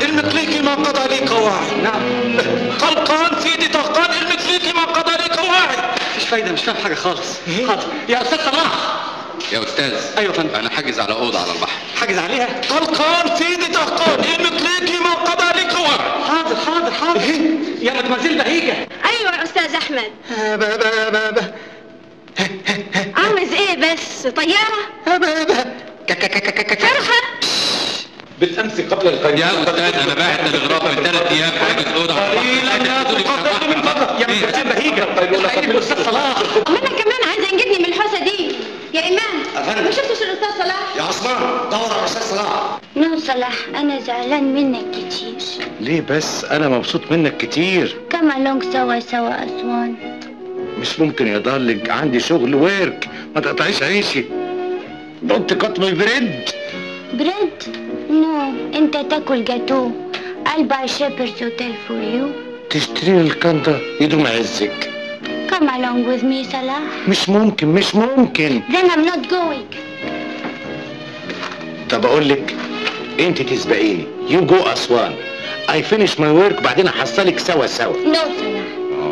المكليكي ما قضى لي قواعد نعم قلقان سيدي طهقان المكليكي ما قضى لي قواعد مفيش فايده مش فاهم حاجه خالص حاضر يا استاذ صلاح يا استاذ ايوه يا فندم انا حاجز على اوضه على البحر حاجز عليها قلقان سيدي طهقان المكليكي ما قضى لي قواعد حاضر حاضر حاضر يا مدمزيل بهيجه ايوه يا استاذ احمد آه، ب- ب- ب- ب- عاوز ايه بس طياره آه، ب- ب- ك- ك- ك- ك- ك- فرحه بالامس قبل القيلولة يا استاذ انا باعت تلغراف من ثلاث ايام حاجز اوضه على قليلا يا البحر تقدم من فضلك يا مدمزيل بهيجه الحقيني بالاستاذ صلاح ما انا كمان عايزه انجدني من الحوسه دي يا ايمان أفندم. ما شفتش الاستاذ صلاح يا عثمان دور على الاستاذ صلاح نو صلاح انا زعلان منك كتير ليه بس انا مبسوط منك كتير كما لونج سوا سوا اسوان مش ممكن يا دارلينج عندي شغل ويرك ما تقطعيش عيشي دونت كات ماي بريد بريد نو انت تاكل جاتو I'll buy Shepherd's Hotel for you. تشتري الكندا يدوم عزك Come along with me, Salah. مش ممكن مش ممكن Then I'm not going. طب اقول لك انت تسبقيني يو جو اسوان اي فينيش ماي ورك بعدين احصلك سوا سوا No, Salah.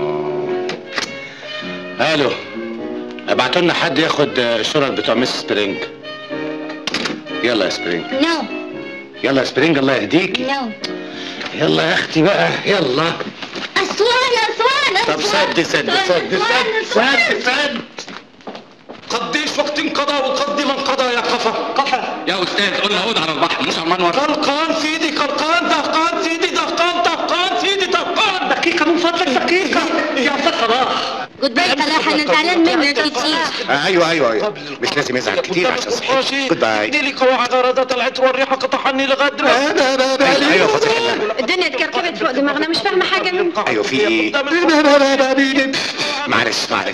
الو ابعتوا لنا حد ياخد الشرط بتوع مس سبرينج يلا يا سبرينج No, يلا يا سبرينج الله يهديكي no. يلا يا اختي بقى يلا أسوان أسوان طب أسوان سد سد أسوان، سد أسوان، سد أسوان. سد سد قديش وقت انقضى وقد من قضى يا قفا قفا يا استاذ قلنا اوضه على البحر مش على المنور قلقان سيدي قلقان دهقان سيدي دهقان دهقان سيدي دهقان دقيقه من فضلك دقيقه يا استاذ صلاح جود باي صلاح أنا زعلان منك كتير آه ايوه ايوه ايوه مش لازم يزعل كتير عشان صحته جود باي لي قواعد غرضات العطر والريحه قطعني لغايه دلوقتي ايوه ايوه فضيح الله الدنيا اتكركبت فوق دماغنا مش فاهمة حاجة ايوه في ايه معلش معلش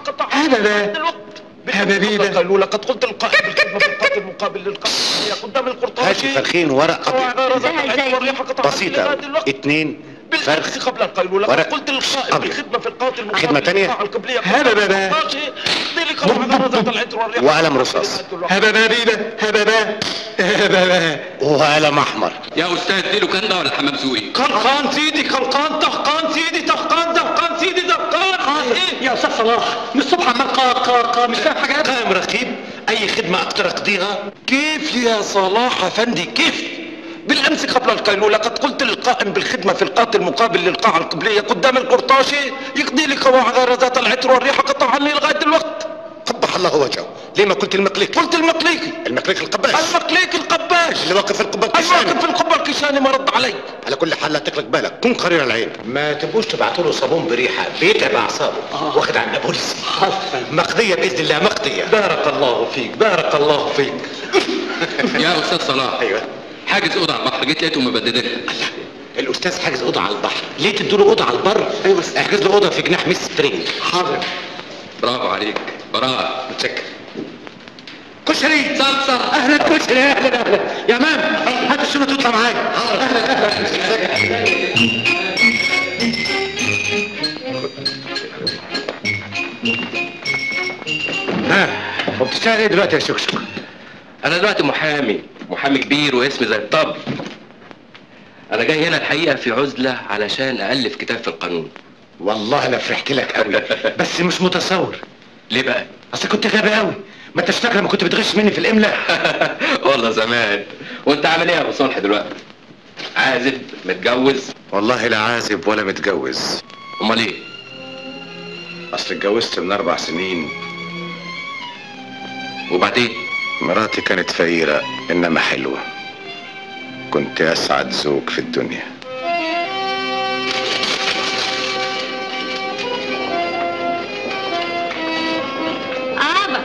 حبيبي القيلولة قد قلت القائل بالكلمة في القتل المقابل للقتل هي قدام هات القرطاسي فرخين ورق ابيض قواعد غرضات العطر والريحة قطعني بسيطة لغاية أوي. دلوقتي. اتنين بالامس فرخ قبل القيلولة قد ورق قلت القائل أبيض. بالخدمة في القاتل المقابل خدمة تانية؟ للقاع القبلية هذا بابا. لي قواعد غرضات العطر والريحة وقلم رصاص هبابا بيبا هبابا هبابا وقلم احمر يا استاذ دي لوكاندا ولا حمام سوقي قلقان سيدي قلقان دهقان سيدي دهقان دهقان سيدي دهقان حاضر يا استاذ صلاح من الصبح عمال قا قا قا مش فاهم حاجه قائم رقيب اي خدمة اقدر اقضيها كيف يا صلاح افندي كيف بالامس قبل القيلولة قد قلت للقائم بالخدمة في القاتل المقابل للقاعة القبلية قدام القرطاشي يقضي لي قواعد غرزات العطر والريحة قطعني لغاية الوقت قبح الله وجهه ليه ما قلت المقليك قلت المقليكي المقليك القباش المقليك القباش اللي واقف في القبه الواقف الكشاني في القبة الكشاني ما رد علي على كل حال لا تقلق بالك كن قرير العين ما تبقوش تبعتوا له صابون بريحه بيتعب اعصابه واخد عن بوليس مقضيه باذن الله مقضيه بارك الله فيك بارك الله فيك يا استاذ صلاح ايوه حاجز اوضه على البحر جيت لقيته مبددين الاستاذ حاجز اوضه على البحر ليه تدوا له اوضه على البر ايوه بس احجز له اوضه في جناح ميس سبرينج حاضر برافو عليك براءة متشكر كشري صلصة اهلا كشري اهلا اهلا يا مان هات الشنطه تطلع معايا ها وبتشتغل ايه دلوقتي يا شكشك انا دلوقتي محامي محامي كبير واسمي زي الطب انا جاي هنا الحقيقه في عزله علشان الف كتاب في القانون والله انا فرحت لك قوي بس مش متصور ليه بقى اصل كنت غبي قوي ما انتش فاكر لما كنت بتغش مني في الاملاء والله زمان وانت عامل ايه يا ابو صلح دلوقتي عازب متجوز والله لا عازب ولا متجوز امال ايه اصل اتجوزت من اربع سنين وبعدين مراتي كانت فقيرة انما حلوة كنت اسعد زوج في الدنيا آبا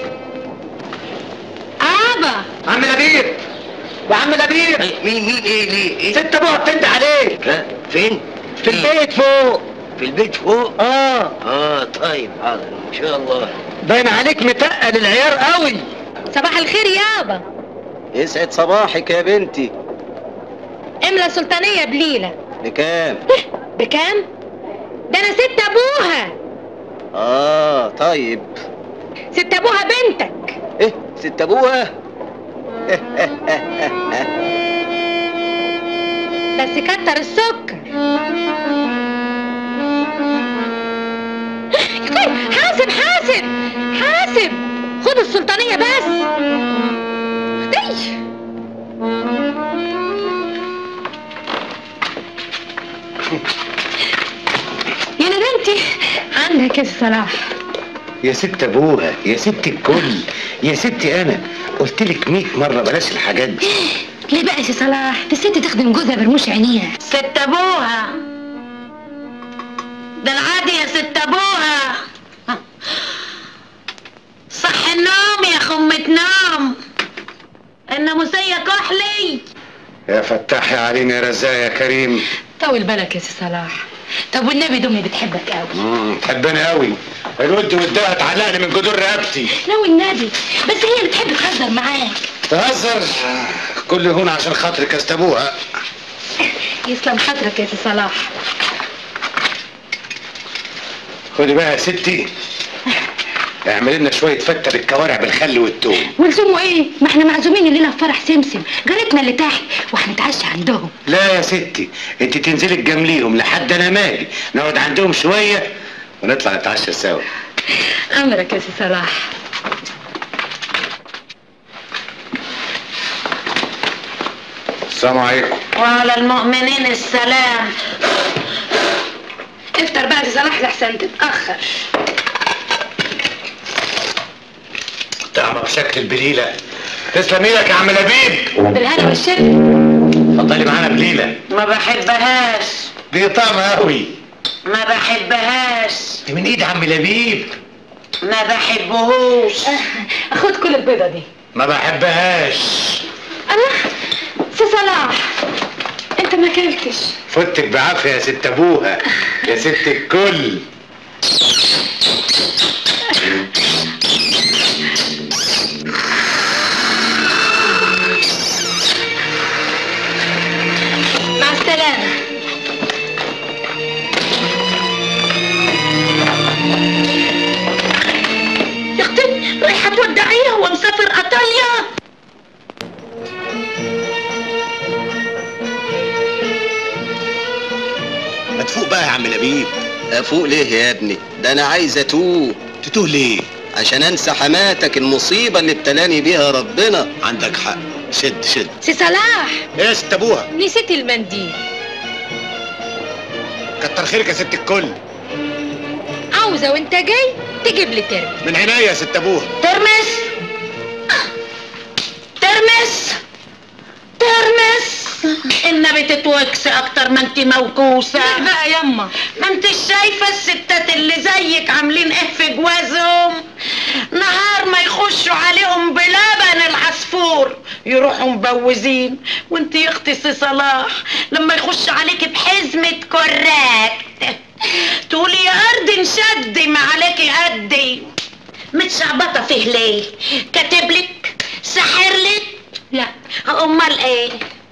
آبا عم نبيل يا عم نبيل مين مين ايه ليه ايه ست ابوها بتند عليك ها؟ فين في البيت فوق في البيت فوق اه اه طيب حاضر ان شاء الله باين عليك متقل العيار قوي صباح الخير يابا يسعد صباحك يا بنتي املى سلطانية بليلة بكام بكام؟ ده انا ست ابوها اه طيب ست ابوها بنتك ايه ست ابوها بس كتر السكر حاسب حاسب حاسب خد السلطانية بس دي يا ندمتي عندك يا صلاح يا ست ابوها يا ست الكل يا ستي انا قلت لك 100 مره بلاش الحاجات دي ليه بقى يا سي صلاح دي الست تخدم جوزها برموش عينيها ست ابوها ده العادي يا ست ابوها صح النوم يا خمة نوم الناموسية كحلي يا فتاح يا عليم يا رزاق يا كريم طول بالك يا سي صلاح طب والنبي دمي بتحبك قوي امم تحبني قوي الود ودها تعلقني من جدور رقبتي لو النبي بس هي اللي بتحب تهزر معاك تهزر كل هون عشان خاطرك يا ست ابوها يسلم خاطرك يا سي صلاح خدي بقى يا ستي اعمل لنا شويه فته بالكوارع بالخل والثوم ولزومه ايه ما احنا معزومين الليله في فرح سمسم جارتنا اللي تحت وهنتعشى عندهم لا يا ستي انت تنزلي تجامليهم لحد انا مالي نقعد عندهم شويه ونطلع نتعشى سوا امرك يا سي صلاح السلام عليكم وعلى المؤمنين السلام افطر بقى يا سي صلاح لحسن تتاخر طعمه بشكل البليله تسلم ايدك يا عم لبيب بالهنا والشفا اتفضلي معانا بليله ما بحبهاش دي طعمه قوي ما بحبهاش دي من ايد عم لبيب ما بحبهوش خد كل البيضه دي ما بحبهاش الله سي صلاح انت ما اكلتش فتك بعافيه يا ست ابوها يا ست الكل مع السلامه يا اختي رايحه تودعيها هو مسافر ايطاليا ما تفوق بقى يا عم لبيب افوق ليه يا ابني ده انا عايز اتوه تتوه ليه عشان انسى حماتك المصيبه اللي ابتلاني بيها ربنا عندك حق شد شد سي صلاح ايه يا ست ابوها نسيت المنديل كتر خيرك يا ست الكل عاوزه وانت جاي تجيب لي ترم من عينيا يا ست ابوها ترمس ترمس ترمس النبي تتوكس اكتر ما انت موكوسه لا بقى يما ما انت شايفه الستات اللي زيك عاملين ايه في جوازهم نهار ما يخشوا عليهم بلبن العصفور يروحوا مبوزين وانت يا اختي سي صلاح لما يخش عليك بحزمه كراكت تقولي يا ارض انشدي ما عليكي قدي متشعبطه فيه ليه كاتبلك ساحرلك لا امال ايه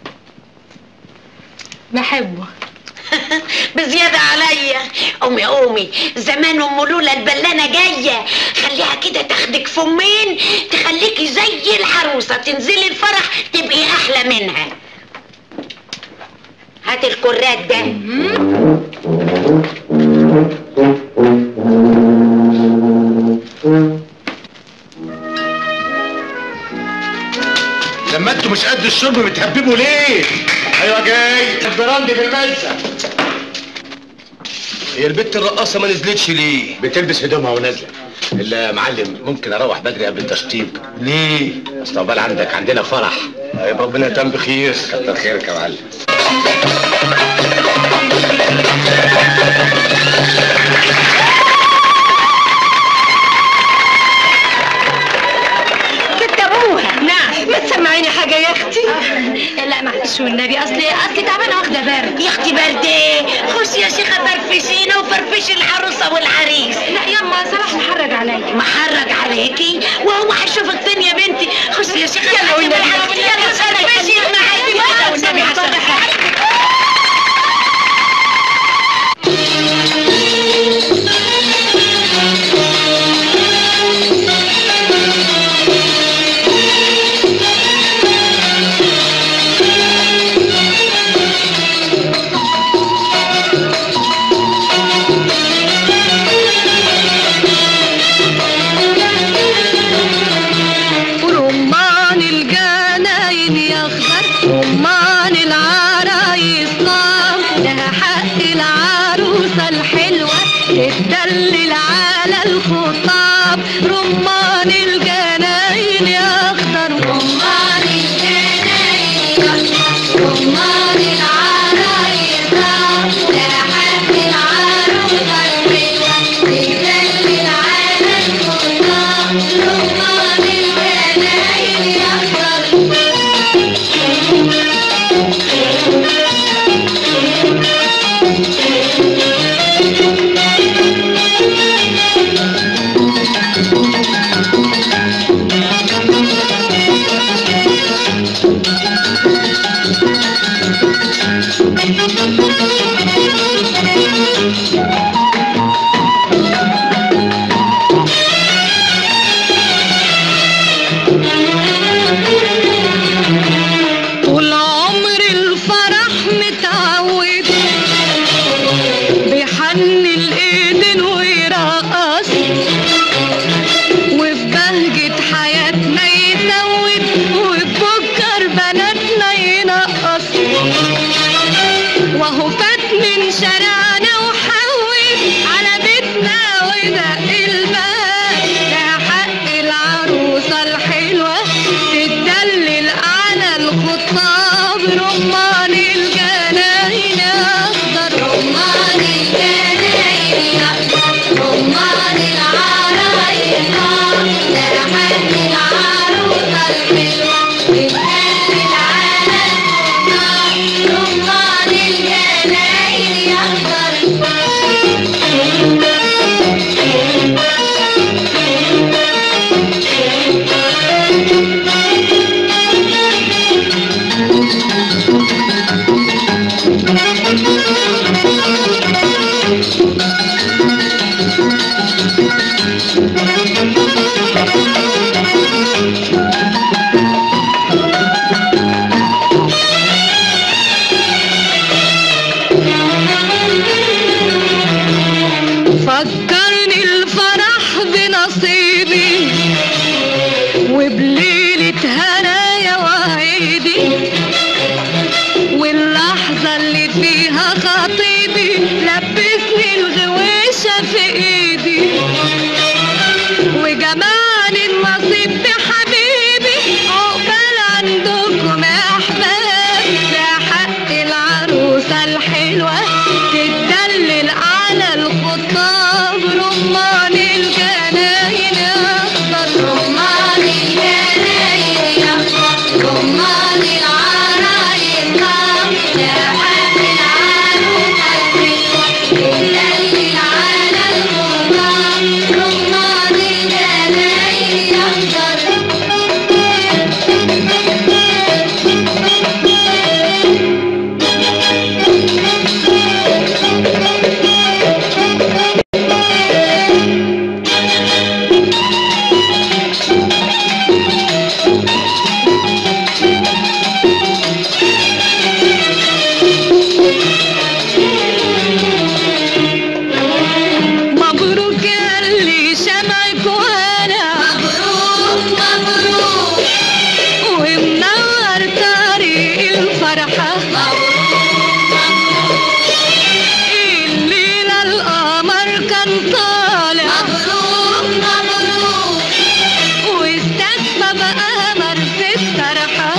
بحبه بزيادة عليا قومي قومي زمان ام لولا البلانة جاية خليها كده تاخدك فمين تخليكي زي العروسة تنزلي الفرح تبقي احلى منها هات الكرات ده لما انتوا مش قد الشرب بتهببوا ليه ايوه جاي البراندي في الملسة هي البت الرقاصه ما نزلتش ليه؟ بتلبس هدومها ونازله الا يا معلم ممكن اروح بدري قبل التشطيب ليه؟ اصل عقبال عندك عندنا فرح طيب ربنا يتم بخير كتر خيرك يا معلم ست ابوها نعم ما تسمعيني حاجه يا اختي لا معلش والنبي اصلي اصلي تعبانه واخده برد يا اختي برد ايه خش يا شيخة فرفشينا وفرفشي العروسة والعريس لا يما صلاح محرج عليا محرج عليكي وهو هيشوفك فين يا بنتي خش يا شيخة يلا والنبي. يلا فرفشي يا معلم يلا والنبي عشان رمان الجناين أخضر رمان الجناين أخضر رمان العرايس لحن العروسة الحلوة بتهلل على الخضار رمان الجناين أخضر فكرني الفرح بنصيبي وبليلة هنايا وعيدي واللحظة اللي فيها خطيبي لبسني الغويشة في ايدي وجمال النصيب بحبيبي عقبال عندكم يا احباب يا حق العروسة الحلوة تتدلل على الخطاب رمان الجناين اخضر رمان الجناين اخضر رمان العرايس يا حق العروسة الحلوة تتدلل على الخطاب رمان الجناين اخضر مبروك يا اللي شمعك وانا مبروك مبروك ومنور طريق الفرحة الليلة القمر كان طالع مبروك مبروك واستكفى بقمر في الطرحة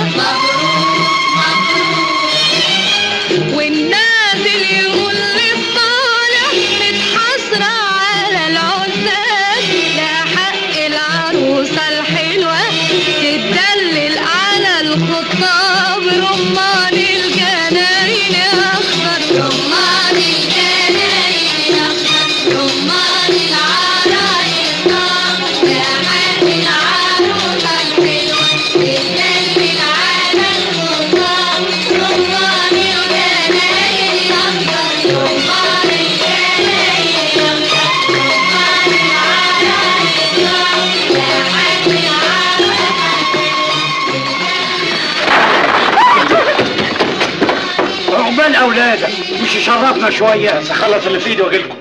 والنازل يقول للطالع متحسرة على العزاب لا حق العروسة الحلوة تتدلل على الخطاب رمان الجناين أخضر رمان الجناين أخضر رمان العرايس لا حق العروسة الحلوة تتدلل على الخطاب رمان الجناين أخضر رمان الجناين أخضر رمان العرايس لا حق العروسة عقبال اولادك مش يشرفنا شويه بس اخلص اللي في ايدي واجيلكم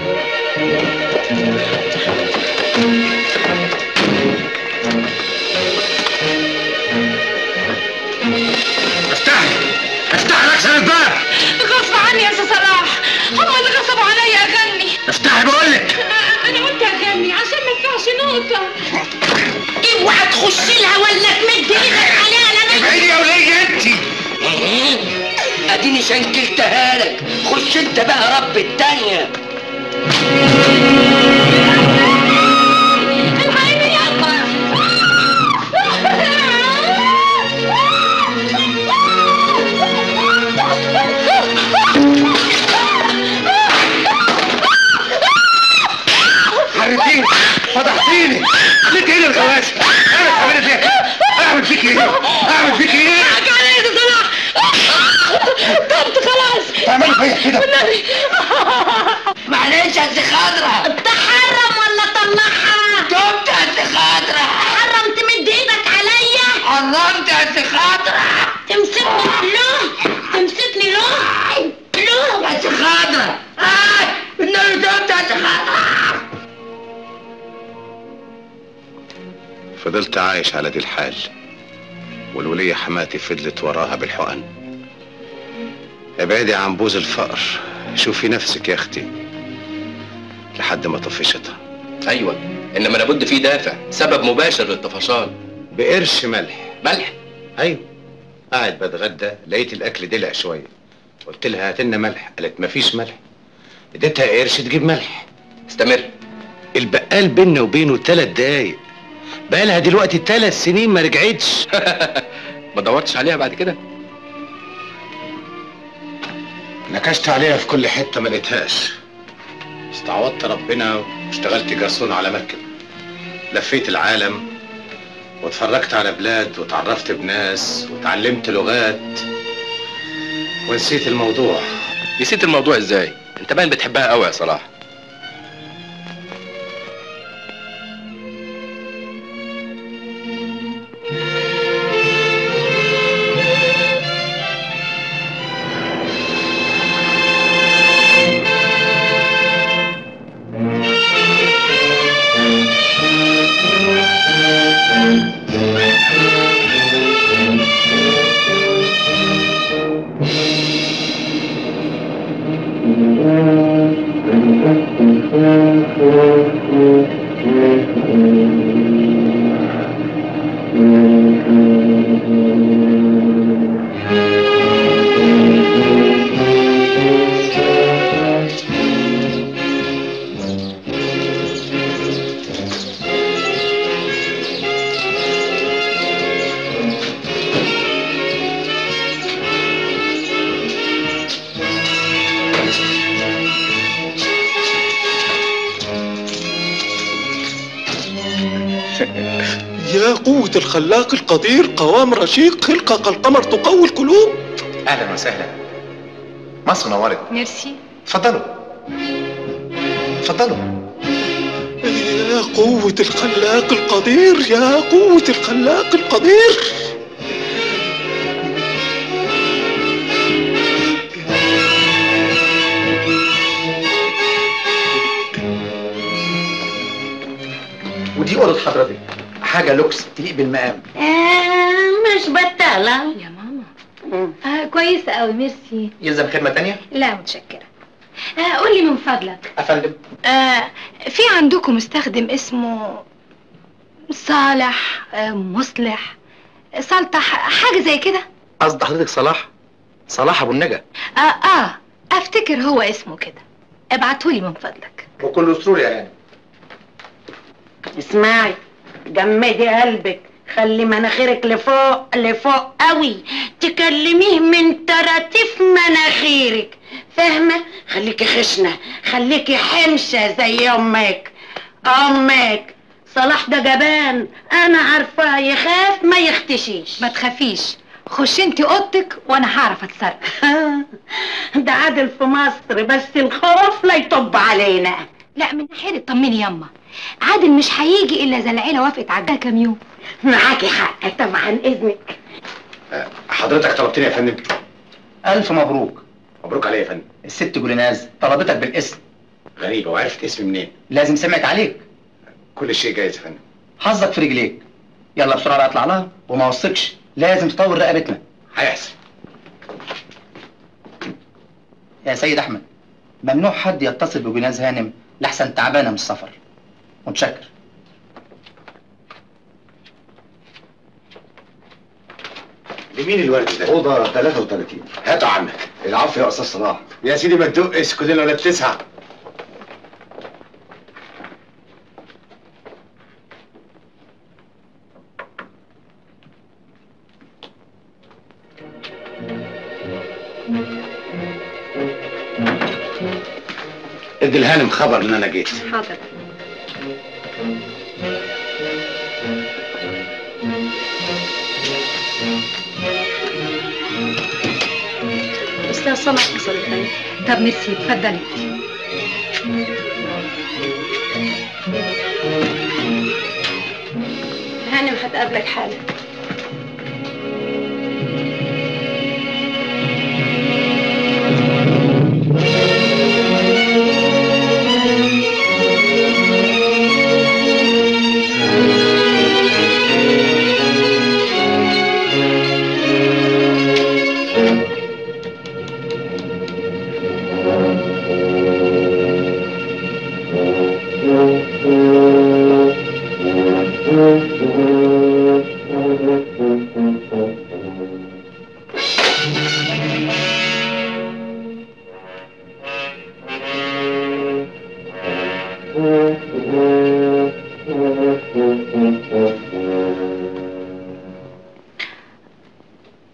افتحي افتحي اكسر الباب غصب عني يا استاذ صلاح هم اللي غصبوا عليا اغني افتحي بقول لك انا قلت اغني عشان ما ادفعش نقطه اوعى تخش لها ولا تمد ايدك عليها انا ابعدي يا ولية انت اديني شنكلتها لك خش انت بقى رب التانية الحقيني يابا حرتيني فضحتيني ليك ايه الغواش انا تعملي فيها كده اعمل فيك ايه اعمل فيك ايه علي يا استاذ صلاح طبت خلاص تعملي فيا كده معلش يا سي خضرة تحرم ولا طلعها تبت يا سي خضرة حرم تمد ايدك عليا حرمت يا سي خضرة تمسكني له تمسكني له له يا سي خضرة آه النبي تبت يا سي خضرة فضلت عايش على دي الحال والولية حماتي فضلت وراها بالحقن ابعدي عن بوز الفقر شوفي نفسك يا اختي لحد ما طفشتها ايوه انما لابد في دافع سبب مباشر للطفشان بقرش ملح ملح ايوه قاعد بتغدى لقيت الاكل دلع شويه قلت لها هات لنا ملح قالت مفيش ملح اديتها قرش تجيب ملح استمر البقال بيننا وبينه ثلاث دقايق بقالها دلوقتي ثلاث سنين ما رجعتش ما دورتش عليها بعد كده نكشت عليها في كل حته ما لقيتهاش استعوضت ربنا واشتغلت جاسون على مركب لفيت العالم واتفرجت على بلاد وتعرفت بناس وتعلمت لغات ونسيت الموضوع نسيت الموضوع ازاي انت باين بتحبها قوي يا صلاح يا قوة الخلاق القدير قوام رشيق خلقة كالقمر تقوي القلوب اهلا وسهلا مصر نورت ميرسي اتفضلوا اتفضلوا يا قوة الخلاق القدير يا قوة الخلاق القدير ودي اوضه حضرتك حاجه لوكس تليق بالمقام آه مش بطالة يا ماما آه كويسة قوي ميرسي يلزم خدمه تانية لا متشكرة آه قولي من فضلك افندم آه في عندكم مستخدم اسمه صالح آه مصلح سلطح حاجة زي كده قصد حضرتك صلاح صلاح ابو النجا آه آه أفتكر هو اسمه كده ابعتولي من فضلك وكله سرور يا يعني اسمعي جمدي قلبك خلي مناخيرك لفوق لفوق قوي تكلميه من تراتيف مناخيرك فاهمة خليكي خشنة خليكي حمشة زي امك امك صلاح ده جبان انا عارفاه يخاف ما يختشيش ما تخافيش خش انت اوضتك وانا هعرف اتصرف ده عادل في مصر بس الخوف لا يطب علينا لا من ناحية طمني يما عادل مش هيجي الا اذا العيله وافقت على كام يوم معاكي حق طبعا اذنك حضرتك طلبتني يا فندم الف مبروك مبروك عليا يا فندم الست جوليناز طلبتك بالاسم غريبه وعرفت اسمي منين لازم سمعت عليك كل شيء جايز يا فندم حظك في رجليك يلا بسرعه بقى اطلع لها وما وثقش لازم تطور رقبتنا هيحصل يا سيد احمد ممنوع حد يتصل بجناز هانم لحسن تعبانه من السفر متشكر لمين الورد ده؟ اوضه 33 هاته عنك العفو يا استاذ صلاح يا سيدي ما تدقش كلنا ولا تسعة ادي الهانم خبر ان انا جيت حاضر استاذ صلاح وصل الآن. طب ميرسي اتفضلي هانم هتقابلك حالا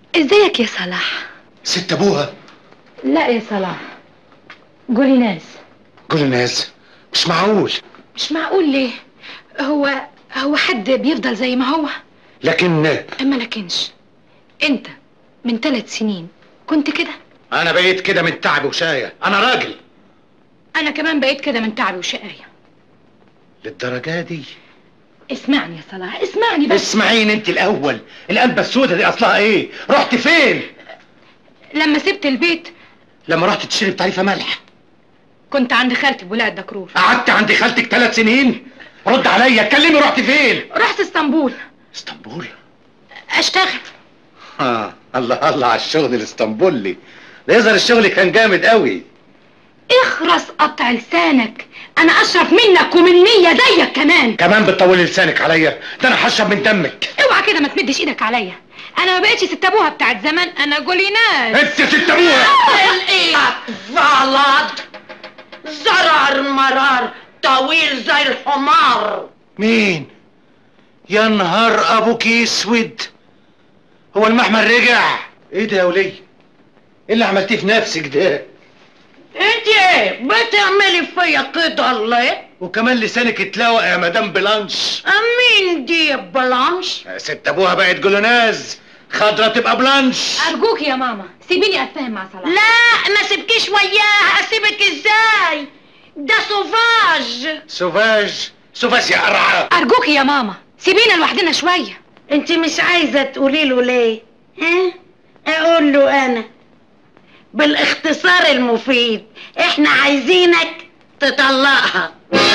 ازيك يا صلاح ست ابوها لا يا صلاح قولي ناس قول الناس مش معقول مش معقول ليه هو هو حد بيفضل زي ما هو لكن ما لكنش انت من ثلاث سنين كنت كده انا بقيت كده من تعب وشايه انا راجل انا كمان بقيت كده من تعبي وشقاية للدرجه دي اسمعني يا صلاح اسمعني بس اسمعيني انت الاول القلبه السوداء دي اصلها ايه رحت فين لما سبت البيت لما رحت تشتري بتعريفه ملح كنت عند خالتي بولاء الدكرور قعدت عند خالتك ثلاث سنين رد عليا اتكلمي رحت فين رحت اسطنبول اسطنبول اشتغل اه الله الله على الشغل الاسطنبولي ده يظهر الشغل كان جامد قوي اخرس قطع لسانك انا اشرف منك ومن نية زيك كمان كمان بتطولي لسانك عليا ده انا هشرب من دمك اوعى كده ما تمدش ايدك عليا انا ما بقتش ست ابوها بتاعت زمان انا جوليناس انت ست ابوها الايه غلط زرار مرار طويل زي الحمار مين يا نهار ابوك اسود هو المحمل رجع ايه ده يا وليه ايه اللي عملتيه في نفسك ده انت ايه بتعملي فيا كده ليه وكمان لسانك اتلوى يا مدام بلانش مين دي يا بلانش يا ست ابوها بقت جولوناز خضرة تبقى بلانش ارجوك يا ماما سيبيني اتفاهم مع صلاح لا ما سيبكيش وياها اسيبك ازاي ده سوفاج سوفاج سوفاج يا قرعه ارجوك يا ماما سيبينا لوحدنا شويه انت مش عايزه تقولي له ليه ها اقول له انا بالاختصار المفيد احنا عايزينك تطلقها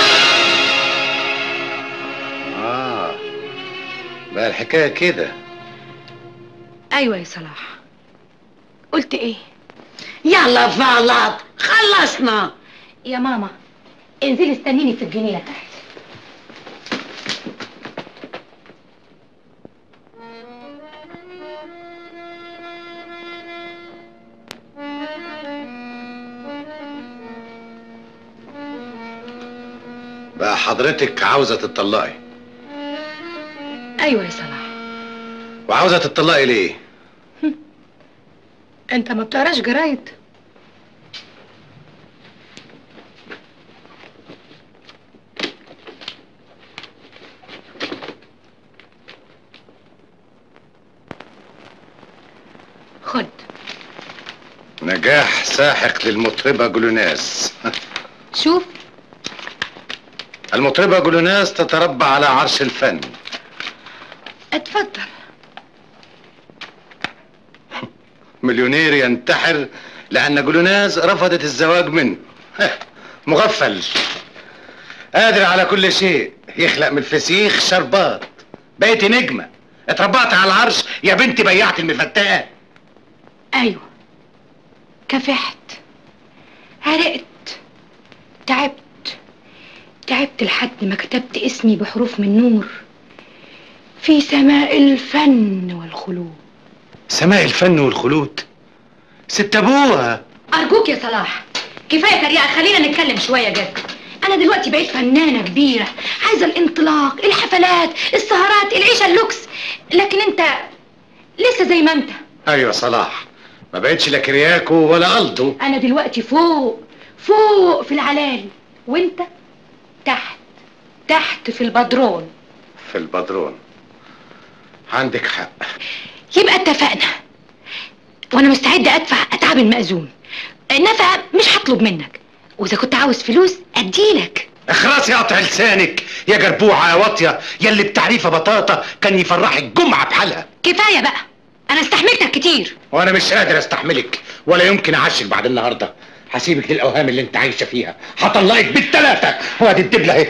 اه بقى الحكايه كده ايوه يا صلاح قلت ايه يلا فالط خلصنا يا ماما انزلي استنيني في الجنينه تحت بقى حضرتك عاوزه تتطلقي ايوه يا صلاح وعاوزه تتطلقي ليه انت ما بتقراش جرايد خد نجاح ساحق للمطربه جولوناز شوف المطربه جولوناز تتربع على عرش الفن اتفضل مليونير ينتحر لأن جولوناز رفضت الزواج منه مغفل قادر على كل شيء يخلق من الفسيخ شربات بقيتي نجمة اتربعت على العرش يا بنتي بيعت المفتاة ايوه كافحت عرقت تعبت تعبت لحد ما كتبت اسمي بحروف من نور في سماء الفن والخلود سماء الفن والخلود ست ابوها ارجوك يا صلاح كفايه تريقه خلينا نتكلم شويه جد انا دلوقتي بقيت فنانه كبيره عايزه الانطلاق الحفلات السهرات العيشه اللوكس لكن انت لسه زي ما انت ايوه صلاح ما بقتش لا كرياكو ولا الدو انا دلوقتي فوق فوق في العلالي وانت تحت تحت في البدرون في البدرون عندك حق يبقى اتفقنا وانا مستعده ادفع اتعاب المأذون نفقه مش هطلب منك واذا كنت عاوز فلوس اديلك اخرسي قطع لسانك يا جربوعه يا واطيه يا اللي بتعريفه بطاطا كان يفرحك جمعه بحالها كفايه بقى انا استحملتك كتير وانا مش قادر استحملك ولا يمكن اعشك بعد النهارده هسيبك للاوهام اللي انت عايشه فيها هطلقك بالثلاثه وادي الدبله اهي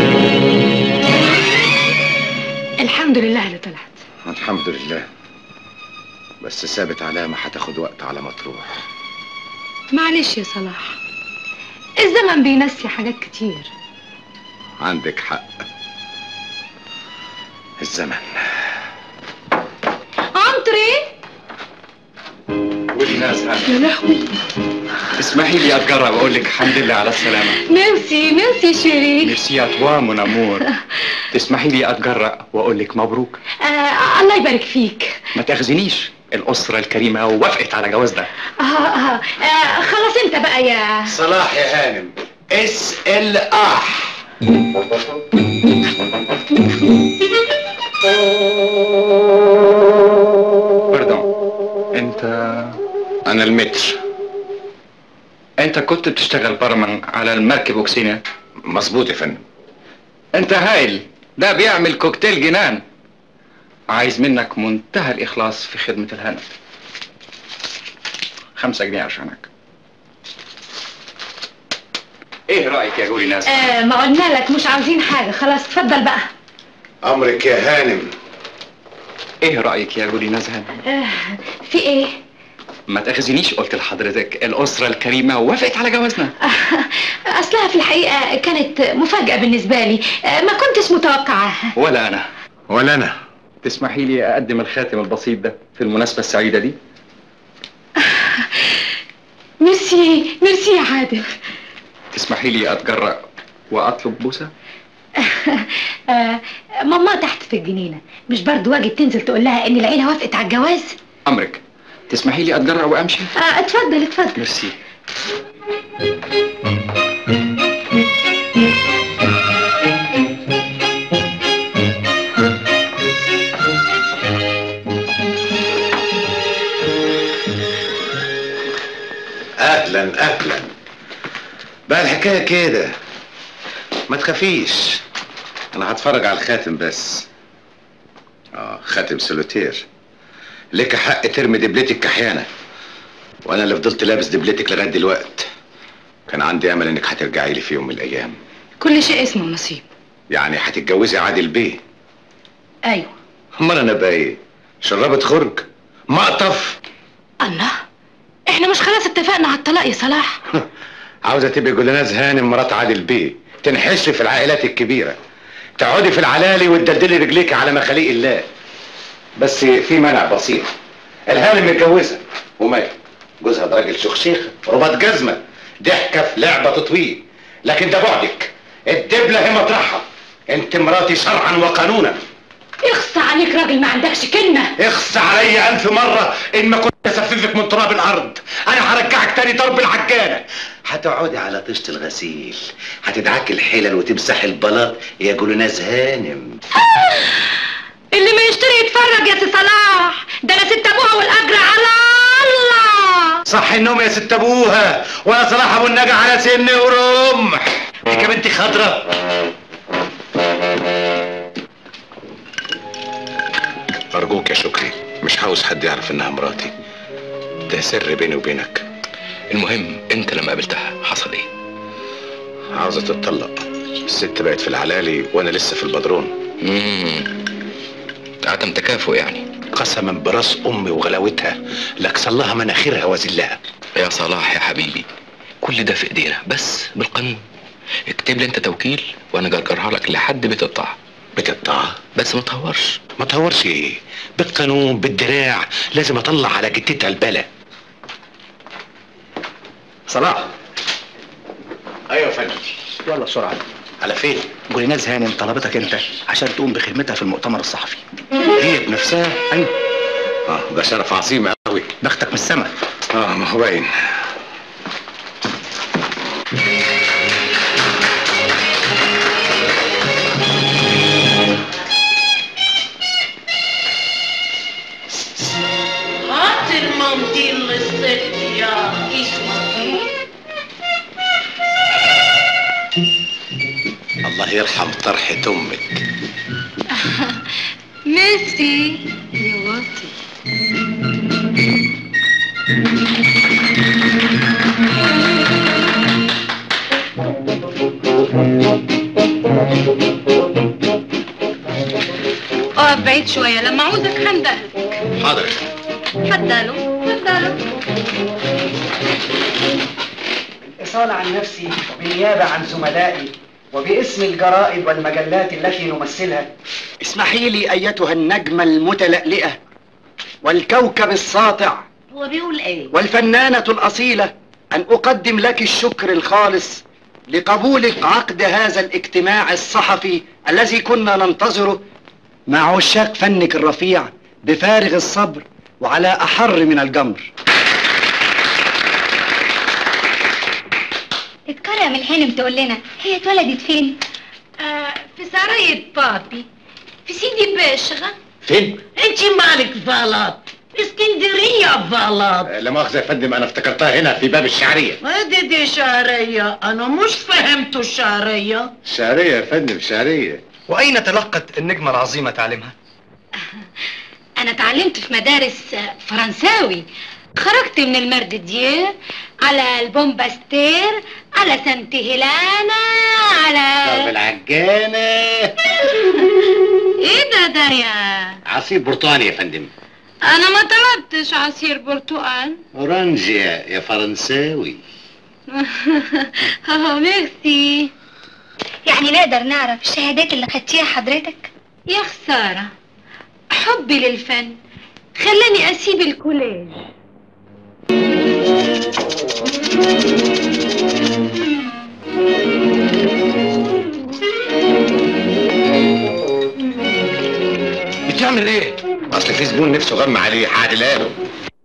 الحمد لله اللي طلعت الحمد لله بس سابت علامه هتاخد وقت على ما تروح معلش يا صلاح الزمن بينسي حاجات كتير عندك حق الزمن انطري والناس يا لهوي اسمحي لي اتجرأ واقول لك الحمد لله على السلامة ميرسي ميرسي شيري ميرسي ا توا مون امور تسمحي لي اتجرأ واقول لك مبروك آه الله يبارك فيك ما تاخذنيش الاسره الكريمه وافقت على جوازنا آه آه آه خلاص انت بقى يا صلاح يا هانم اس ال اح باردون انت انا المتر انت كنت بتشتغل برمن على المركب اوكسينيا مظبوط يا فندم انت هايل ده بيعمل كوكتيل جنان عايز منك منتهى الاخلاص في خدمه الهنا خمسة جنيه عشانك ايه رايك يا جولي ناس آه ما قلنا لك مش عاوزين حاجة خلاص اتفضل بقى امرك يا هانم ايه رايك يا جولي نزهه آه في ايه ما تاخذنيش قلت لحضرتك الاسره الكريمه وافقت على جوازنا آه اصلها في الحقيقة كانت مفاجأة بالنسبة لي آه ما كنتش متوقعاها ولا انا ولا انا تسمحي لي اقدم الخاتم البسيط ده في المناسبه السعيده دي ميرسي ميرسي يا عادل تسمحي لي اتجرأ واطلب بوسه آه ماما تحت في الجنينة مش برضو واجب تنزل تقول لها ان العيلة وافقت على الجواز امرك تسمحي لي اتجرأ وامشي آه اتفضل اتفضل ميرسي اهلا اهلا بقى الحكايه كده ما تخافيش انا هتفرج على الخاتم بس اه خاتم سولوتير لك حق ترمي دبلتك كحيانه وانا اللي فضلت لابس دبلتك لغايه دلوقت كان عندي امل انك هترجعي لي في يوم من الايام كل شيء اسمه نصيب يعني هتتجوزي عادل بيه ايوه امال انا بقى ايه شربت خرج مقطف الله احنا مش خلاص اتفقنا على الطلاق يا صلاح عاوزه تبقي جولناز هانم مرات عادل بيه تنحشري في العائلات الكبيره تقعدي في العلالي وتدلدلي رجليك على مخاليق الله بس في منع بسيط الهانم متجوزه ومات جوزها ده راجل شخشيخه رباط جزمه ضحكه في لعبه تطويل لكن ده بعدك الدبله هي مطرحها انت مراتي شرعا وقانونا اخصى عليك راجل ما عندكش كلمة اخص عليا الف مرة ان ما كنت اسففك من تراب الارض انا هرجعك تاني ضرب العجانة هتقعدي على طشت الغسيل هتدعكي الحلل وتمسحي البلاط يا جولناز هانم اللي ما يشتري يتفرج يا سي صلاح ده انا ست ابوها والاجر على الله صح النوم يا ست ابوها وانا صلاح ابو النجا على سن ورمح ديك يا بنتي خضرة ارجوك يا شكري مش عاوز حد يعرف انها مراتي ده سر بيني وبينك المهم انت لما قابلتها حصل ايه عاوزة تتطلق الست بقت في العلالي وانا لسه في البدرون امم عدم تكافؤ يعني قسما براس امي وغلاوتها لاكسر لها مناخيرها وازلها يا صلاح يا حبيبي كل ده في ايدينا بس بالقانون اكتب لي انت توكيل وانا جرجرها لك لحد بيت الطاعه بتقطعها بس ما تهورش ما تهورش ايه بالقانون بالدراع لازم اطلع على جتتها البلا صلاح ايوه يا فندم يلا بسرعة على فين جوليناز هانم طلبتك انت عشان تقوم بخدمتها في المؤتمر الصحفي هي بنفسها ايوه اه ده شرف عظيم قوي بختك من السما اه ما هو باين هات المنديل للست يا اسمك ايه الله يرحم طرحة امك ميرسي يا واطي اقف بعيد شوية لما عاوزك هندلك حاضر فضلوا فضلوا إصالة عن نفسي بالنيابة عن زملائي وباسم الجرائد والمجلات التي نمثلها اسمحي لي أيتها النجمة المتلألئة والكوكب الساطع هو بيقول ايه والفنانة الأصيلة أن أقدم لك الشكر الخالص لقبولك عقد هذا الاجتماع الصحفي الذي كنا ننتظره مع عشاق فنك الرفيع بفارغ الصبر وعلى أحر من الجمر اتكرم الهانم تقول لنا هي اتولدت فين؟ آه في سراية بابي في سيدي بشر فين؟ انت مالك فالط اسكندرية فالط لا مؤاخذة يا فندم أنا افتكرتها هنا في باب الشعرية هذه دي شعرية انا مش فهمت الشعرية شعرية يا فندم شعرية وأين تلقت النجمة العظيمة تعليمها؟ انا اتعلمت في مدارس آه، فرنساوي خرجت من المرد ديير على البومباستير على سانت هيلانا طب على العجانة ايه ده ده يا عصير برتقاني يا فندم انا ما طلبتش عصير برتقال أورانج يا يا فرنساوي اه ميرسي يعني نقدر نعرف الشهادات اللي خدتيها حضرتك يا خسارة حبي للفن خلاني اسيب الكوليج بتعمل ايه؟ أصل في زبون نفسه غم عليه هعدلها له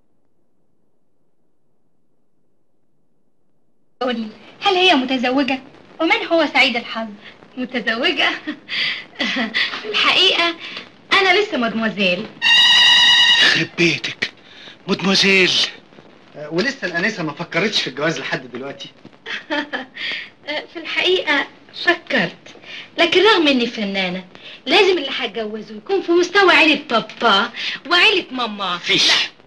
قولي هل هي متزوجة ومن هو سعيد الحظ متزوجة الحقيقة انا لسه مدموزيل يخرب بيتك مدموزيل ولسه الأنسة ما فكرتش في الجواز لحد دلوقتي في الحقيقة فكرت لكن رغم اني فنانة لازم اللي هتجوزه يكون في مستوى عيلة بابا وعيلة ماما فيش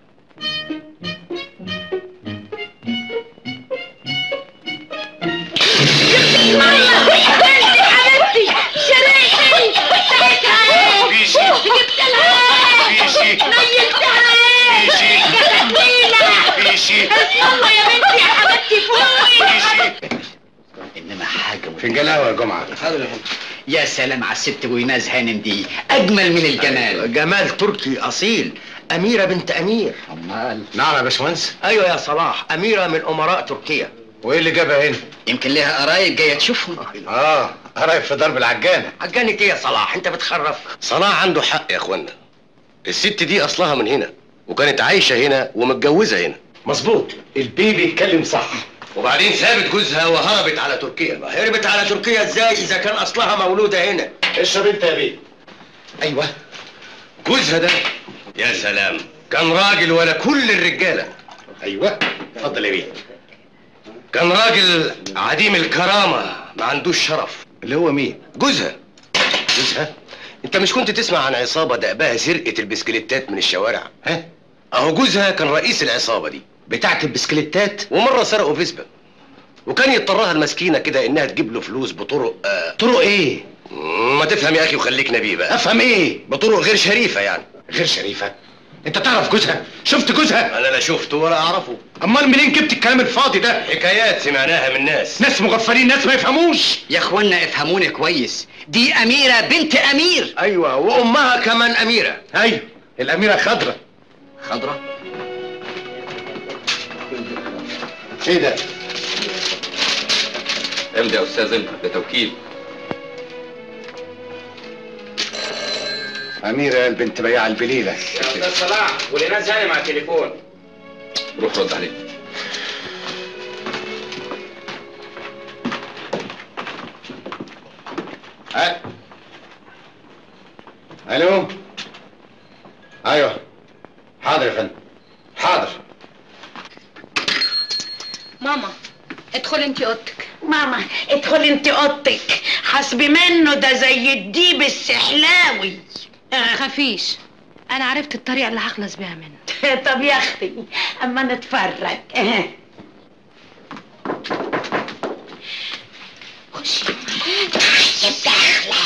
حبيبتي شريتي ساعتها فيشي جبت لها فيشي نيلتها فيشي جبتيلة فيشي اسم الله يا بنتي يا حبيبتي فوقي انما حاجه فنجان قهوة يا جمعة يا سلام على الست ويناز هانم دي اجمل من الجمال جمال تركي اصيل اميره بنت امير امال نعم يا باشمهندس ايوه يا صلاح اميره من امراء تركيا وإيه اللي جابها هنا؟ يمكن ليها قرايب جايه تشوفهم آه قرايب في درب العجانة عجانة ايه يا صلاح انت بتخرف صلاح عنده حق يا اخوانا الست دي اصلها من هنا وكانت عايشه هنا ومتجوزه هنا مظبوط البيبي يتكلم صح وبعدين سابت جوزها وهربت على تركيا هربت على تركيا ازاي اذا كان اصلها مولوده هنا اشرب انت يا بيه ايوه جوزها ده يا سلام كان راجل ولا كل الرجاله ايوه اتفضل يا بيه كان راجل عديم الكرامه ما عندوش شرف اللي هو مين؟ جوزها جوزها انت مش كنت تسمع عن عصابه دأبها سرقه البسكليتات من الشوارع ها؟ اهو جوزها كان رئيس العصابه دي بتاعت البسكليتات ومره سرقوا فيسبا وكان يضطرها المسكينه كده انها تجيب له فلوس بطرق آه طرق ايه ما تفهم يا اخي وخليك نبي بقى افهم ايه بطرق غير شريفه يعني غير شريفة انت تعرف جوزها شفت جوزها انا لا شفته ولا اعرفه امال منين جبت الكلام الفاضي ده حكايات سمعناها من ناس ناس مغفلين ناس ما يفهموش يا اخوانا افهموني كويس دي اميره بنت امير ايوه وامها كمان اميره ايوه الاميره خضرة خضره ايه ده امضي يا استاذ امضي ده توكيل اميره البنت بياع البليله يا استاذ صلاح ولناس هاني مع التليفون روح رد عليه ها الو ايوه حاضر يا فندم حاضر ماما ادخل انت اوضتك ماما ادخل انت اوضتك حسبي منه ده زي الديب السحلاوي خفيش انا عرفت الطريقة اللي هخلص بيها منه طب يا اختي اما نتفرج خشي الدخلة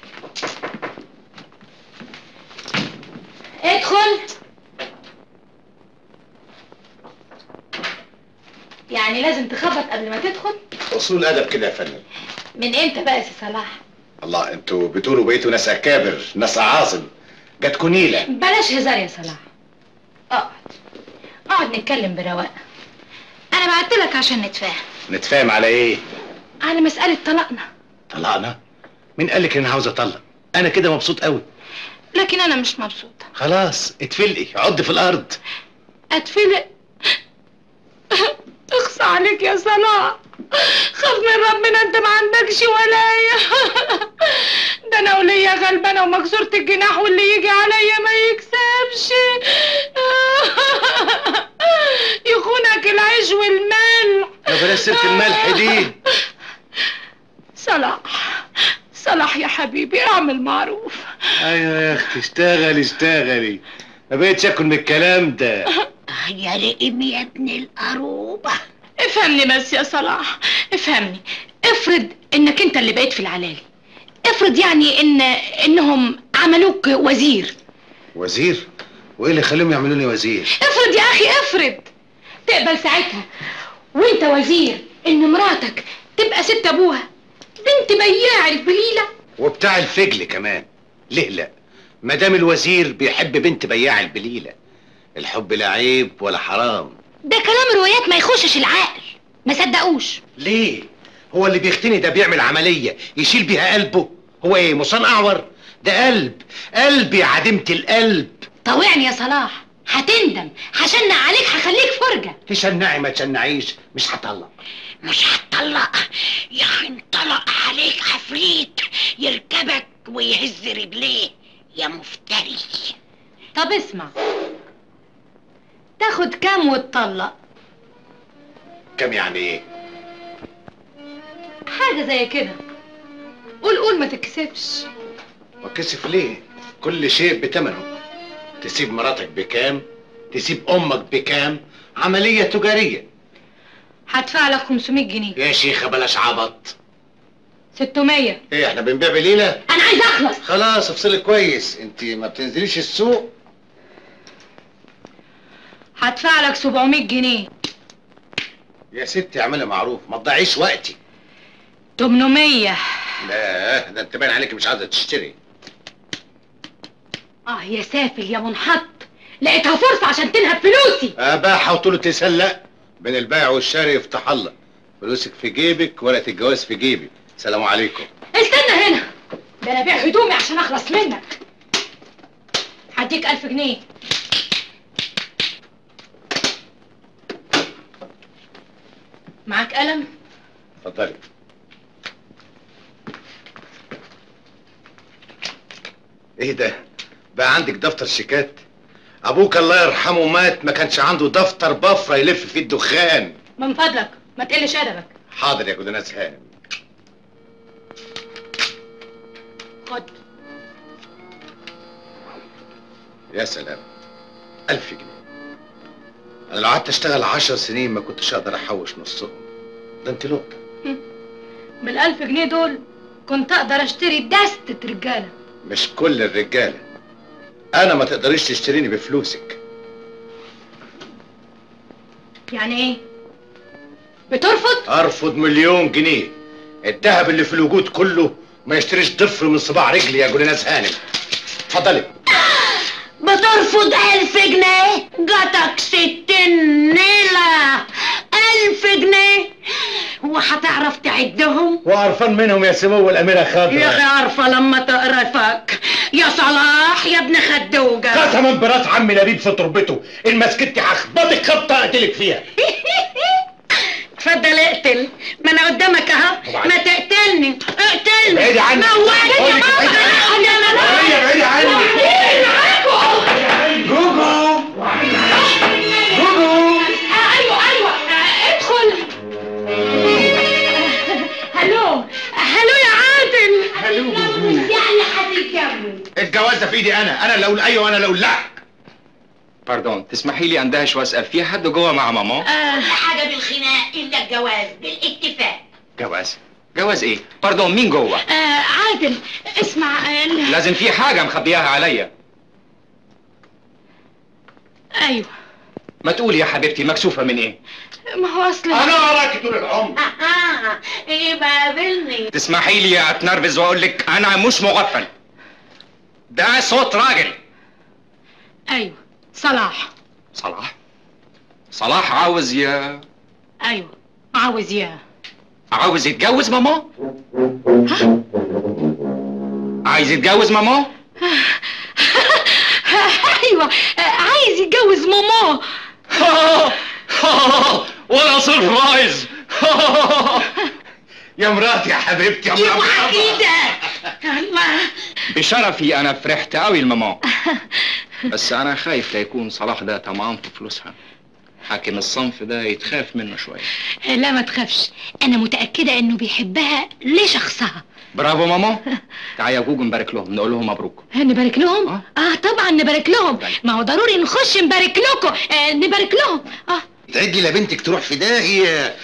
ادخل يعني لازم تخبط قبل ما تدخل اصول ادب كده يا فندم من امتى بقى يا سي صلاح الله انتوا بتقولوا بقيتوا ناس اكابر ناس اعاظم جاتكوا نيله بلاش هزار يا صلاح اقعد اقعد نتكلم برواق انا بعتلك عشان نتفاهم نتفاهم على ايه على مسألة طلاقنا طلقنا مين قال لك ان انا عاوز اطلق انا كده مبسوط قوي لكن انا مش مبسوطه خلاص اتفلقي عض في الارض اتفلق اخصى عليك يا صلاح خاف من ربنا انت ما عندكش ولاية ده انا وليا غلبانة ومكسورة الجناح واللي يجي عليا ما يكسبش يخونك العيش والملح يا بلاش سيره الملح دي صلاح صلاح يا حبيبي اعمل معروف ايوه يا اختي اشتغلي اشتغلي ما بقتش اكل من الكلام ده يا رقم يا ابن القروبة افهمني بس يا صلاح افهمني افرض انك انت اللي بقيت في العلالي افرض يعني ان انهم عملوك وزير وزير وايه اللي يخليهم يعملوا لي وزير افرض يا اخي افرض تقبل ساعتها وانت وزير ان مراتك تبقى ست ابوها بنت بياع البليله وبتاع الفجل كمان ليه لا ما دام الوزير بيحب بنت بياع البليله الحب لا عيب ولا حرام ده كلام روايات ما يخشش العقل ما صدقوش ليه هو اللي بيختني ده بيعمل عمليه يشيل بيها قلبه هو ايه مصان اعور ده قلب قلب يا عديمه القلب طوعني يا صلاح هتندم هشنق عليك هخليك فرجه تشنعي ما تشنعيش مش هطلق مش هتطلق يا اخي انطلق عليك عفريت يركبك ويهز رجليه يا مفتري طب اسمع تاخد كام وتطلق كم يعني ايه حاجه زي كده قول قول ما تتكسفش وكسف ليه كل شيء بتمنه تسيب مراتك بكام تسيب امك بكام عمليه تجاريه هدفع لك 500 جنيه يا شيخه بلاش عبط 600 ايه احنا بنبيع بليله انا عايز اخلص خلاص افصلي كويس انت ما بتنزليش السوق هدفع لك 700 جنيه يا ستي اعملي معروف ما تضيعيش وقتي 800 لا ده انت باين عليك مش عايزه تشتري اه يا سافل يا منحط لقيتها فرصه عشان تنهب فلوسي اباحه وطول تسلق بين البائع والشاري يفتح الله فلوسك في جيبك ورقه الجواز في جيبي سلام عليكم استنى هنا ده انا ابيع هدومي عشان اخلص منك هديك ألف جنيه معاك قلم اتفضلي ايه ده بقى عندك دفتر شيكات ابوك الله يرحمه مات ما كانش عنده دفتر بفره يلف فيه الدخان من فضلك ما تقلش ادبك حاضر يا جدناس هانم خد يا سلام ألف جنيه أنا لو قعدت أشتغل عشر سنين ما كنتش أقدر أحوش نصهم ده أنت لقطة بالألف جنيه دول كنت اقدر اشتري دستة رجالة مش كل الرجالة أنا ما تقدريش تشتريني بفلوسك يعني ايه بترفض أرفض مليون جنيه الذهب اللي في الوجود كله ما يشتريش ضفر من صباع رجلي يا جوليناس هانم اتفضلي بترفض ألف جنيه جاتك ستين نيلة ألف جنيه وهتعرف تعدهم وقرفان منهم يا سمو الأميرة يا أخي خضرا عارفة لما تقرفك يا صلاح يا ابن خدوجة قسما براس عم لبيب في تربته إن مسكتي هخبطك خبطة أقتلك فيها اتفضل اقتل ما انا قدامك اهو ما تقتلني اقتلني بعيدي عني. موتني بقول يا لك بابا بعيدي انا انا بعيدي بعيدي عني. جوجو جوجو ايوه ايوه ادخل هلو هلو يا عادل هلو جوجو يعني هتتجوز الجواز ده في ايدي انا انا اللي اقول ايوه وانا اللي اقول لا باردون تسمحي لي اندهش واسال في حد جوه مع ماما كل حاجة بالخناق الا الجواز بالاتفاق جواز جواز ايه باردون مين جوه آه عادل اسمع آه ال- لازم في حاجه مخبياها عليا ايوه ما تقولي يا حبيبتي مكسوفه من ايه ما هو اصل انا وراك طول العمر آه يبقى قابلني تسمحي لي اتنرفز واقول لك انا مش مغفل ده صوت راجل ايوه صلاح صلاح صلاح عاوز ي... ايوه عاوز اياه عاوز يتجوز ماما عايز يتجوز ماما ايوه آه، عايز يتجوز ماما ولا سربرايز يا مراتي يا حبيبتي يا مراتي كده الله بشرفي انا فرحت قوي الماما بس انا خايف لا يكون صلاح ده طمعان في فلوسها حاكم الصنف ده يتخاف منه شويه لا ما تخافش انا متاكده انه بيحبها لشخصها برافو ماما تعالى يا جوجو نبارك لهم نقول لهم مبروك نبارك لهم اه, آه طبعا نبارك لهم ما هو ضروري نخش نبارك لكم آه نبارك لهم اه تعدي لا بنتك تروح في داهيه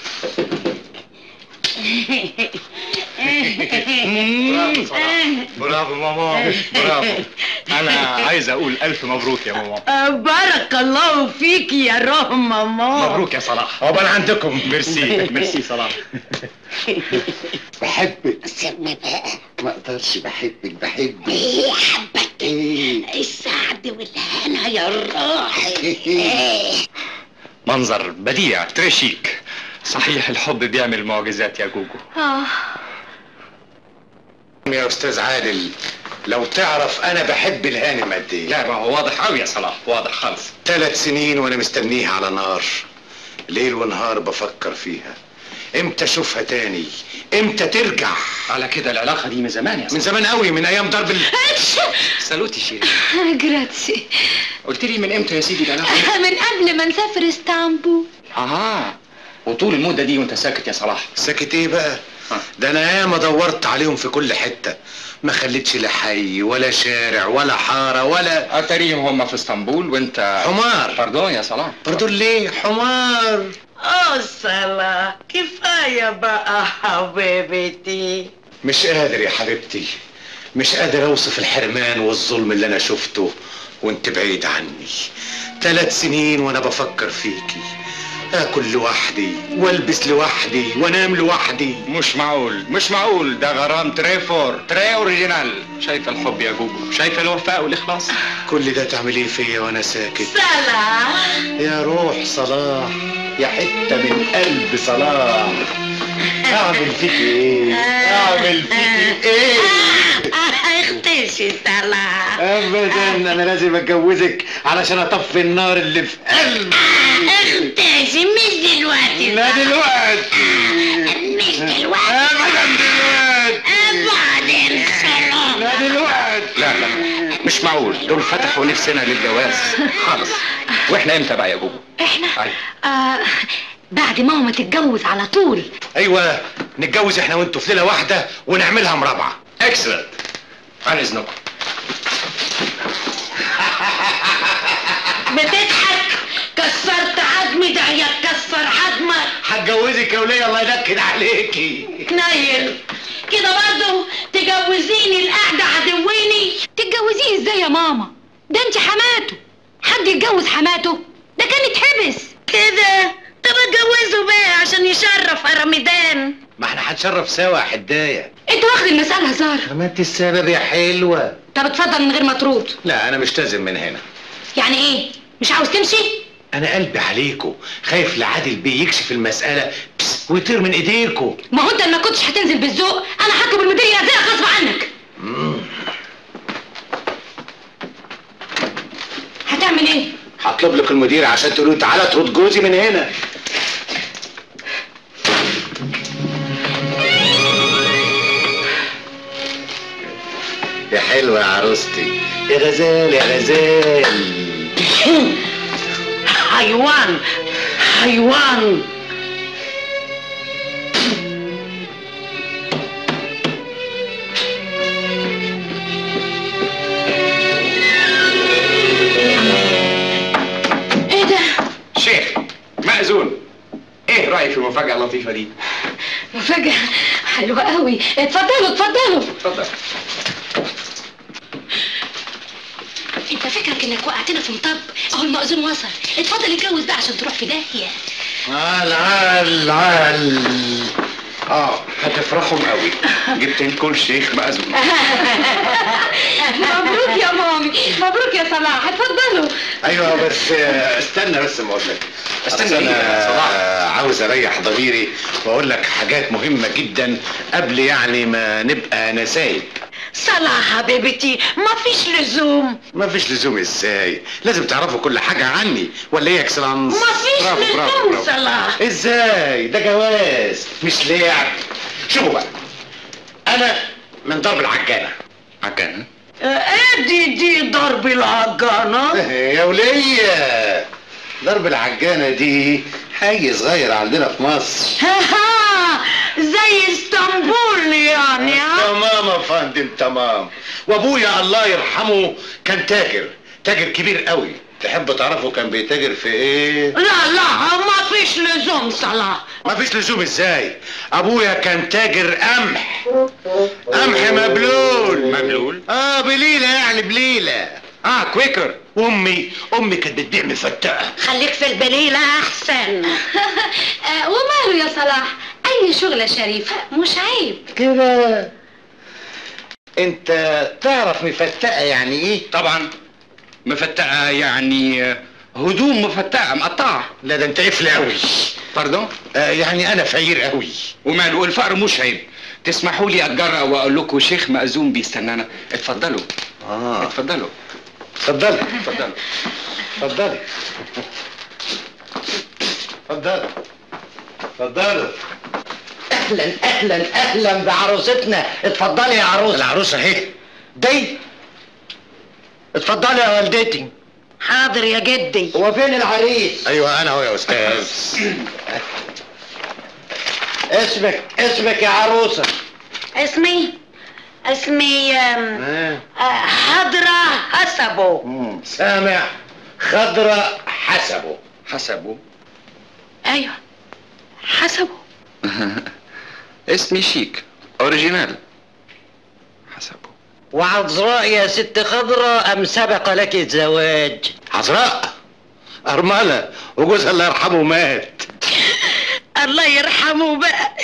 برافو ماما برافو انا عايز اقول الف مبروك يا ماما آه، بارك الله فيك يا روح ماما مبروك يا صلاح عقبال عندكم ميرسي ميرسي صلاح بحبك سيبني بقى ما اقدرش بحبك بحبك ايه حبك ايه السعد والهنا يا روح منظر بديع تريشيك صحيح الحب بيعمل معجزات يا جوجو اه يا استاذ عادل لو تعرف انا بحب الهانم قد ايه لا ما هو واضح قوي يا صلاح واضح خالص ثلاث سنين وانا مستنيها على نار ليل ونهار بفكر فيها امتى اشوفها تاني امتى ترجع على كده العلاقه دي من زمان يا من صلاح زمان قوي من ايام ضرب ال... سالوتي شيرين جراتسي قلت لي من امتى يا سيدي العلاقه من قبل ما نسافر اسطنبول اه وطول المده دي وانت ساكت يا صلاح ساكت ايه بقى ده انا ياما دورت عليهم في كل حته ما خليتش لا حي ولا شارع ولا حاره ولا اتاريهم هم في اسطنبول وانت حمار باردون يا صلاح برضو ليه حمار اه صلاة كفاية بقى حبيبتي مش قادر يا حبيبتي مش قادر اوصف الحرمان والظلم اللي انا شفته وانت بعيد عني ثلاث سنين وانا بفكر فيكي اكل لوحدي والبس لوحدي وانام لوحدي مش معقول مش معقول ده غرام تريفور تري اوريجينال شايف الحب يا جوجو شايف الوفاء والاخلاص كل ده تعمل ايه فيا وانا ساكت صلاة يا روح صلاح يا حتة من قلب صلاح اعمل فيك ايه اعمل فيك ايه اختشي صلاة ابدا انا لازم اتجوزك علشان اطفي النار اللي في قلبي اختشي مش دلوقتي لا دلوقتي مش دلوقتي ابدا دلوقتي بعدين صلاة لا دلوقتي لا لا مش معقول دول فتحوا نفسنا للجواز خالص واحنا امتى بقى يا جوجو احنا أيوة. آه بعد ماما تتجوز على طول ايوه نتجوز احنا وانتوا في ليله واحده ونعملها مرابعه اكسلنت عن اذنكم بتضحك كسرت عظمي ده هي تكسر عظمك هتجوزك يا وليه الله ينكد عليكي نايل كده برضه تجوزيني القعدة عدويني تتجوزيه ازاي يا ماما ده انت حماته حد يتجوز حماته ده كان يتحبس كده طب اتجوزه بقى عشان يشرف رمضان ما احنا هنشرف سوا يا حدايه انت واخد المسألة هزار ما انت السبب يا حلوه طب اتفضل من غير ما ترد لا انا مش لازم من هنا يعني ايه مش عاوز تمشي انا قلبي عليكم خايف لعادل بيه يكشف المساله بس ويطير من ايديكم ما هو انت ما كنتش هتنزل بالذوق انا هطلب المدير ينزلك غصب عنك هتعمل ايه هطلب لك المدير عشان تقولوا تعالى ترد جوزي من هنا يا حلوة يا عروستي يا غزال يا غزال حيوان حيوان ايه ده شيخ مأذون ايه رأيك في المفاجأة اللطيفة دي؟ مفاجأة حلوة قوي اتفضلوا اتفضلوا اتفضل انت فكرك انك وقعتنا في مطب اهو المأذون وصل اتفضل اتجوز بقى عشان تروح في داهية عال عال عال اه هتفرحوا قوي جبت لكم الشيخ مأذون مبروك يا مامي مبروك يا صلاح اتفضلوا ايوه بس آه، استنى بس ما اقول لك استنى أصل إيه يا صلاح؟ انا عاوز اريح ضميري واقول لك حاجات مهمه جدا قبل يعني ما نبقى نسايب صلاح حبيبتي ما فيش لزوم ما فيش لزوم ازاي لازم تعرفوا كل حاجة عني ولا ايه يا اكسلانس ما فيش برافو، برافو، لزوم برافو. صلاح ازاي ده جواز مش لعب شوفوا بقى انا من ضرب العجانة عجانة ايه دي دي ضرب العجانة يا ولية ضرب العجانة دي حي صغير عندنا في مصر زي اسطنبول يعني ها تمام يا فندم تمام وابويا الله يرحمه كان تاجر تاجر كبير قوي تحبوا تعرفوا كان بيتاجر في ايه لا لا ما فيش لزوم صلاح ما فيش لزوم ازاي ابويا كان تاجر قمح قمح مبلول مبلول اه بليله يعني بليله اه كويكر امي امي كانت بتبيع مفتقه خليك في البليلة احسن آه، وماله يا صلاح اي شغلة شريفة مش عيب كده انت تعرف مفتقه يعني ايه طبعا مفتقة يعني آه، هدوم مفتقة مقطعة لا ده انت قفل قوي باردون آه يعني انا فقير قوي وماله الفقر مش عيب تسمحوا لي اتجرأ واقول لكم شيخ مأذون بيستنانا اتفضلوا اه اتفضلوا اتفضلي اتفضلوا اتفضلي اتفضلي اتفضلي اهلا اهلا اهلا بعروستنا اتفضلي يا عروسه العروسه اهي دي اتفضلي يا والدتي حاضر يا جدي هو فين العريس ايوه انا اهو يا استاذ اسمك اسمك يا عروسه اسمي اسمي آم، آه. آه، حضرة حسبه مم. سامع خضرة حسبه حسبوا ايوه حسبه اسمي شيك اوريجينال حسبوا وعذراء يا ست خضراء ام سبق لك الزواج عذراء أرملة وجوزها الله يرحمه مات الله يرحمه بقى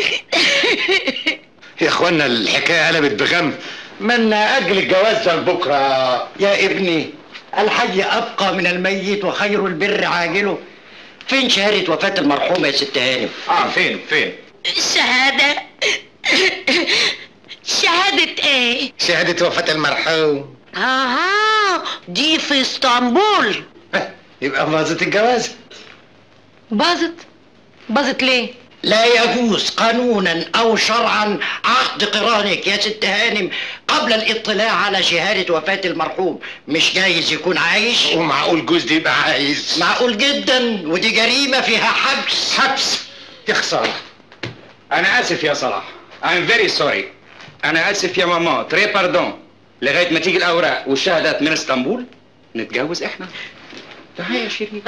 يا اخوانا الحكاية قلبت بغم من أجل الجواز ده لبكرة يا ابني الحي ابقى من الميت وخير البر عاجله فين شهاده وفاه المرحوم يا ست هانم اه فين فين شهادة شهادة ايه؟ شهادة وفاة المرحوم اها دي في اسطنبول يبقى باظت الجواز باظت باظت ليه لا يجوز قانونا او شرعا عقد قرانك يا ست هانم قبل الاطلاع على شهاده وفاه المرحوم مش جايز يكون عايش ومعقول جوز دي يبقى عايز معقول جدا ودي جريمه فيها حبس حبس يا خسارة انا اسف يا صلاح I'm very sorry انا اسف يا ماما تري باردون لغايه ما تيجي الاوراق والشهادات من اسطنبول نتجوز احنا تعال يا شيرين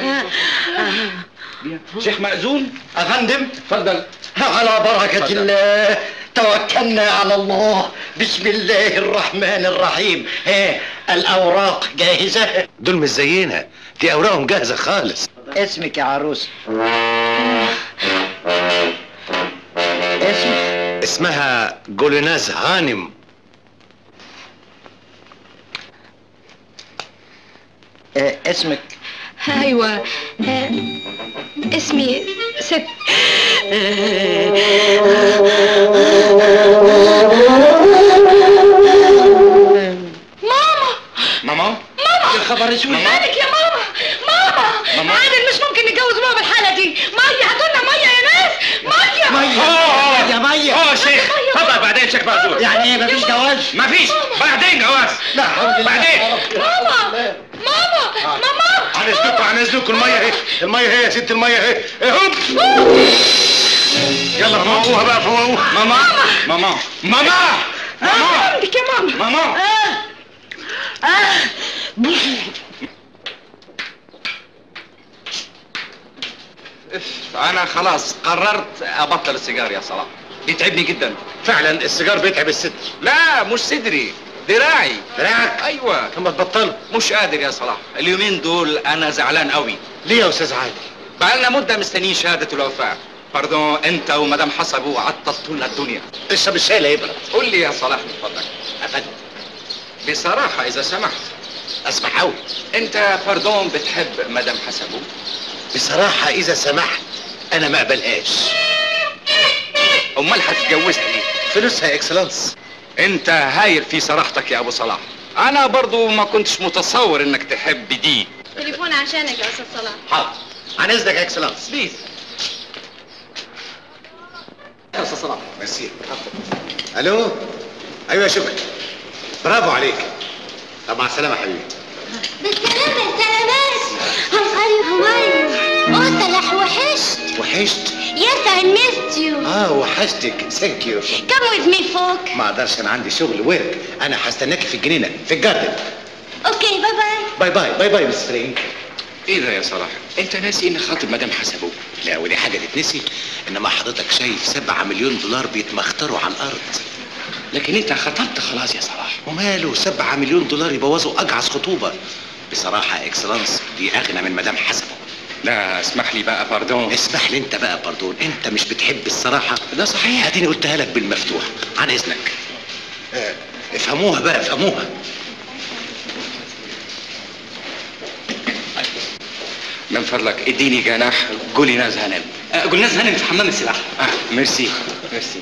شيخ مأذون افندم اتفضل على بركة اتفضل. الله توكلنا على الله بسم الله الرحمن الرحيم ها الأوراق جاهزة دول مش زينا دي أوراقهم جاهزة خالص اسمك يا عروس اسمك اسمها جوليناز هانم آه، اسمك ايوه آه، اسمي ست ماما ماما ماما يا خبر اسود مالك يا ماما ماما ماما. عادل مش ممكن نتجوز ماما بالحالة دي مية هاتولنا مية يا ناس مية مية يا مية اه شيخ اتفضل بعدين شيخ مأذون يعني ايه مفيش جواز مفيش بعدين جواز لا حول الله بعدين. يا رب. ماما ماما ماما هنزلكوا هنزلكوا المية اهي المية اهي يا ست المية اهي اهي هوب يلا فوقوها بقى فوقوها ماما ماما ماما ماما عندك يا ماما ماما انا خلاص قررت ابطل السيجار يا صلاح بيتعبني جدا فعلا السيجار بيتعب الست لا مش صدري دراعي دراعك ايوه طب ما تبطله مش قادر يا صلاح اليومين دول انا زعلان قوي ليه يا استاذ عادل بقالنا مده مستنيين شهاده الوفاه باردون انت ومدام حسبوا عطلتوا لنا الدنيا اشرب الشاي لا يبرد قول لي يا صلاح من فضلك افندم بصراحه اذا سمحت اسمح قوي انت باردون بتحب مدام حسبوا بصراحة إذا سمحت أنا ما أقبلهاش امال هتتجوزها ليه فلوسها يا إكسلانس انت هايل في صراحتك يا ابو صلاح انا برضو ما كنتش متصور انك تحب دي تليفون عشانك يا استاذ صلاح حاضر عن اذنك يا اكسلانس بليز يا استاذ صلاح ميرسي الو ايوه يا شكري برافو عليك طب مع السلامه يا حبيبي بالسلامة سلامات هاي هواي اه صلاح وحشت وحشت Yes, I missed you. اه وحشتك ثانك يو Come with me فوق. ما اقدرش انا عندي شغل ورك انا هستناك في الجنينه في الجاردن اوكي باي باي. باي باي باي باي مس فرينك ايه ده يا صلاح انت ناسي انك خاطب مدام حسبوك لا ودي حاجه تتنسي انما حضرتك شايف سبعة مليون دولار بيتمخطروا على الارض لكن انت خطبت خلاص يا صلاح وماله سبعة مليون دولار يبوظوا اجعص خطوبه بصراحه يا اكسلانس دي اغنى من مدام حسبه لا اسمح لي بقى باردون اسمح لي انت بقى باردون انت مش بتحب الصراحه ده صحيح اديني قلتها لك بالمفتوح عن اذنك آه، افهموها بقى افهموها من فضلك اديني جناح جوليناز هانم آه، جولناز هانم في حمام السباحه آه ميرسي ميرسي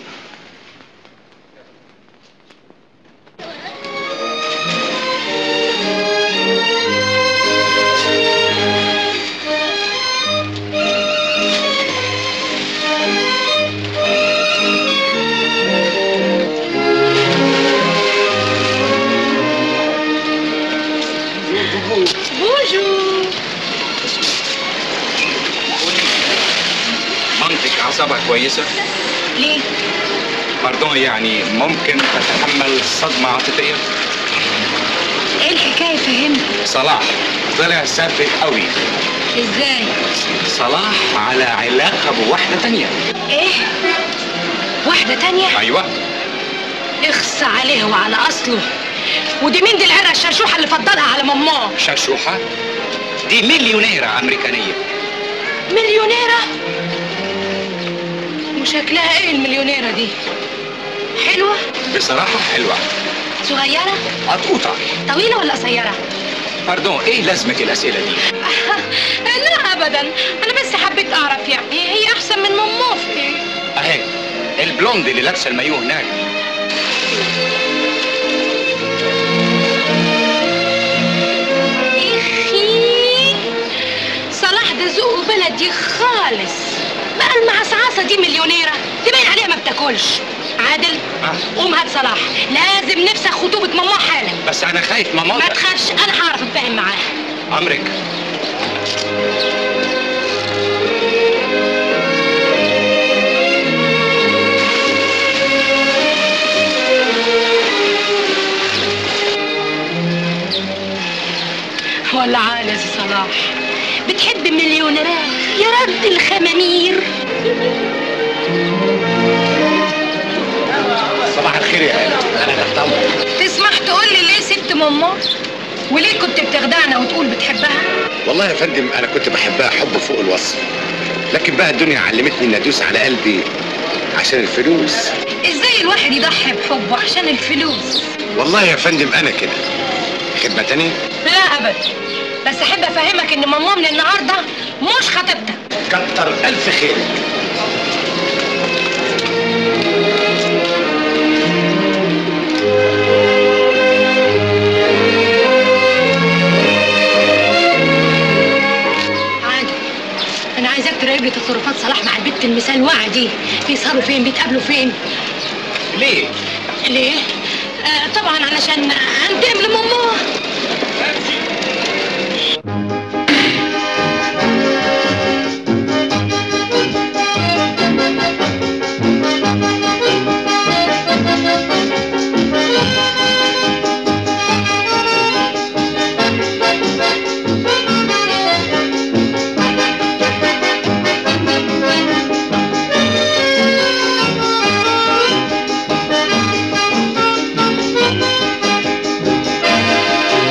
بونجور مامتك اعصابها كويسه ليه؟ باردون يعني ممكن تتحمل صدمه عاطفيه ايه الحكايه فهمت صلاح طلع سافه قوي ازاي صلاح على علاقه بواحده تانية ايه واحده تانية ايوه اخص عليه وعلى اصله ودي مين دي العرة الشرشوحة اللي فضلها على ماماه شرشوحه دي مليونيره امريكانيه مليونيرة وشكلها ايه المليونيرة دي حلوة بصراحه حلوه صغيرة قطوطه طويلة ولا قصيرة باردون ايه لازمه الاسئله دي لا ابدا انا بس حبيت اعرف يعني هي احسن من ماماه في ايه اهي البلوند اللي لابسه المايوه هناك اخي صلاح ده ذوقه بلدي خالص بقى المعصعصة دي مليونيرة دي باين عليها ما بتاكلش عادل قوم هات صلاح لازم نفسخ خطوبة ماما حالا بس انا خايف ماما ما تخافش انا هعرف اتفاهم معاها امرك ولا عال يا سي صلاح بتحب مليونيرات يا رد الخمامير صباح الخير يا هلا انا تحت امرك تسمح تقول لي ليه سبت ماما وليه كنت بتخدعنا وتقول بتحبها والله يا فندم انا كنت بحبها حب فوق الوصف لكن بقى الدنيا علمتني ان ادوس على قلبي عشان الفلوس ازاي الواحد يضحي بحبه عشان الفلوس والله يا فندم انا كده خدمه تانية لا ابدا بس احب افهمك ان ماما من النهارده مش خطيبتك كتر الف خير عادي انا عايزاك تراقب لي تصرفات صلاح مع البت المسلوعه دي بيسهروا فين بيتقابلوا فين ليه ليه آه طبعا علشان انتقم لماما Thank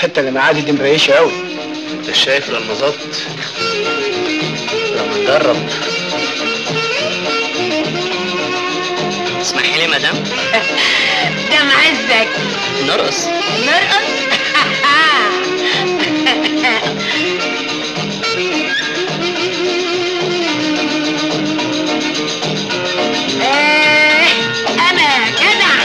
الحته اللي معادي دي مريشه قوي انت شايف الالمازات لما نجرب اسمحي لي مدام ده معزك نرقص نرقص آه، انا جدع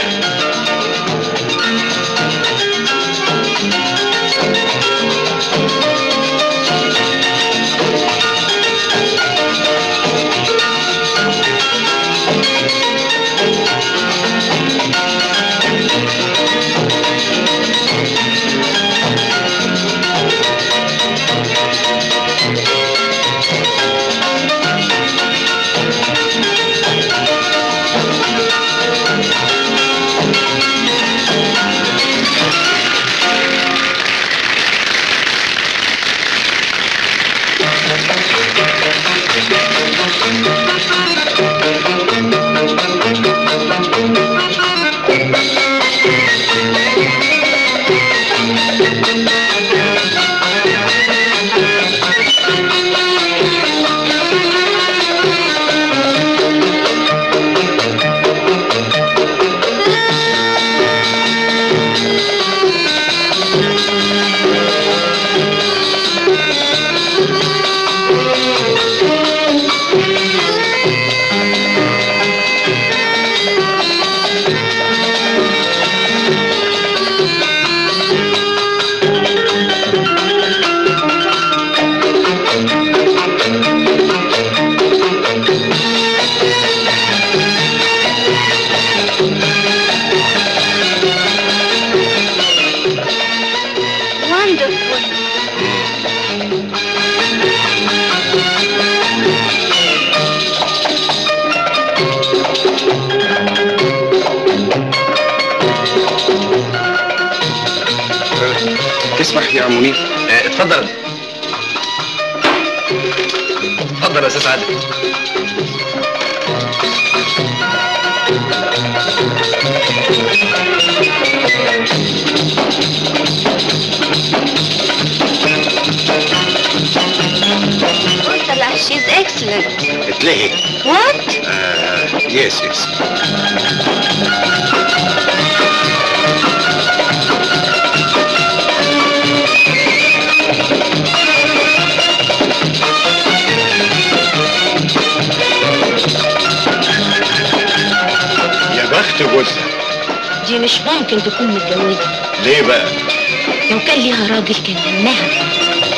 Wonderful. تسمح يا عم منير اتفضل اتفضل يا استاذ عادل Oh, Salah, she's excellent. اتلهي What? آه يس يس يا بخت جوزها دي مش ممكن تكون متجوزة ليه بقى؟ لو كان ليها راجل كان لمها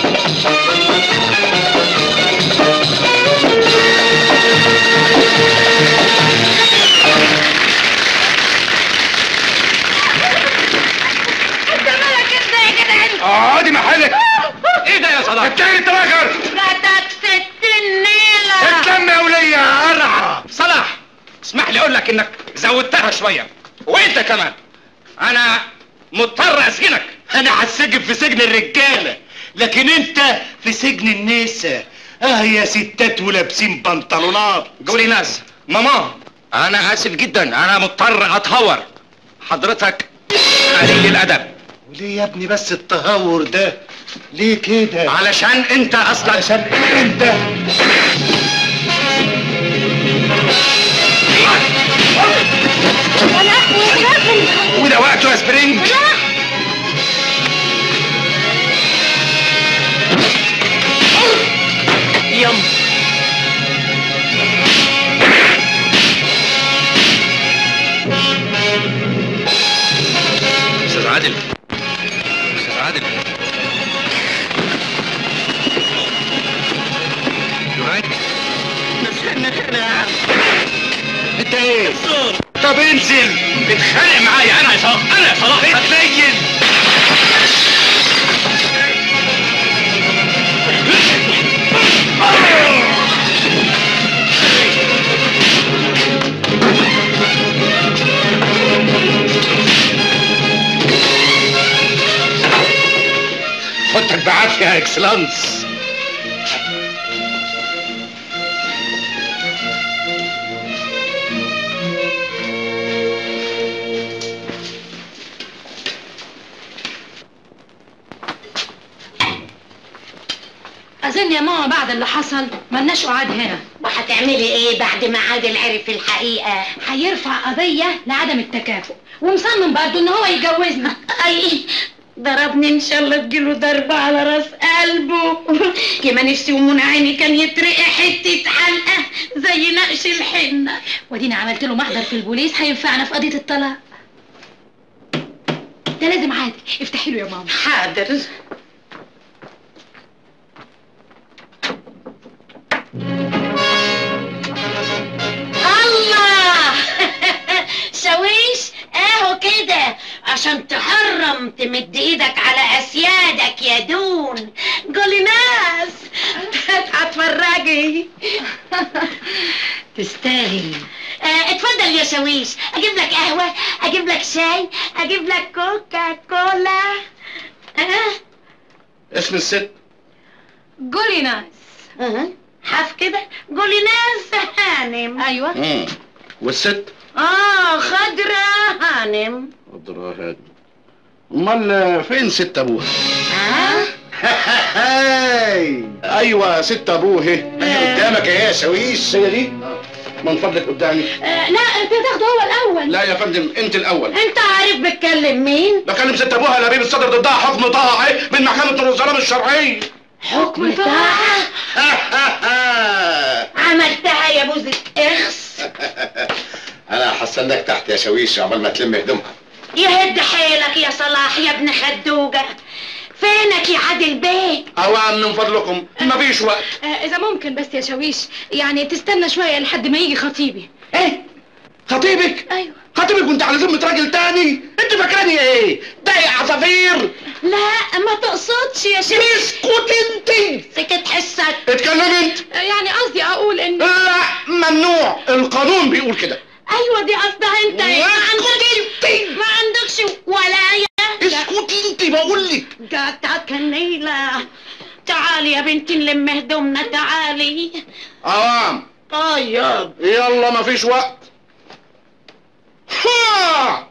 اقعدي محلك ايه ده يا صلاح؟ اتلهي انت راجل جاتك ست النيلة اتلم يا ولية قرع صلاح اسمح لي اقول لك انك زودتها شوية وانت كمان انا مضطر اسجنك انا هتسجن في سجن الرجاله لكن انت في سجن النساء اه يا ستات ولابسين بنطلونات قولي ناس ماما انا اسف جدا انا مضطر اتهور حضرتك قليل الادب وليه يا ابني بس التهور ده ليه كده علشان انت اصلا عشان انت وده وقته يا سبرينج يم استاذ عادل استاذ عادل You right? انت ايه طب انزل اتخانق معايا انا يا صلاح انا يا صلاح هتلين فوتك بعافيه يا اكسلانس اظن يا ماما بعد اللي حصل ملناش قعاد هنا وهتعملي ايه بعد ما عادل عرف الحقيقه هيرفع قضيه لعدم التكافؤ ومصمم برضه ان هو يتجوزنا اي ضربني ان شاء الله تجيله ضربة على راس قلبه يا ما نفسي ومنى عيني كان يترقي حتة حلقة زي نقش الحنة ودينا عملت له محضر في البوليس هينفعنا في قضيه الطلاق ده لازم عادل افتحي له يا ماما حاضر الله شويش اهو كده عشان تحرم تمد ايدك على اسيادك يا دون قولي ناس هتفرجي تستاهل آه، اتفضل يا شويش اجيب لك قهوه اجيب لك شاي اجيب لك كوكا كولا اه اسم الست قولي ناس اه حاف كده قولي ناس هانم ايوه مم. والست اه خضرة هانم قدرها هادي امال فين ست ابوها اه هاي ايوه ست ابوه اهي قدامك اهي يا شويش هي دي من فضلك قدامي آه لا انت تاخده هو الاول لا يا فندم انت الاول انت عارف بتكلم مين بكلم ست ابوها لبيب الصدر ضدها حكم طاعه اهي من محكمه الظلام الشرعي حكم طاعة عملتها يا بوزة اخس انا هستناك تحت يا شويش عمال ما تلم هدومها يهد حيلك يا صلاح يا ابن خدوجة فينك يا عادل بيه اوام من فضلكم مفيش وقت آه اذا ممكن بس يا شويش يعني تستنى شويه لحد ما يجي خطيبي ايه خطيبك ايوه خطيبك وانت على ذمه راجل تاني انت فاكراني ايه ضايق عصافير لا ما تقصدش يا شيخ اسكت انت سكت حسك اتكلم انت آه يعني قصدي اقول ان لا ممنوع القانون بيقول كده ايوه دي قصدها انت ما عندكش ما عندكش ولاية اسكت انت بقول لك جاتك النيلة تعالي يا بنتي نلم هدومنا تعالي اوام طيب يلا مفيش وقت ها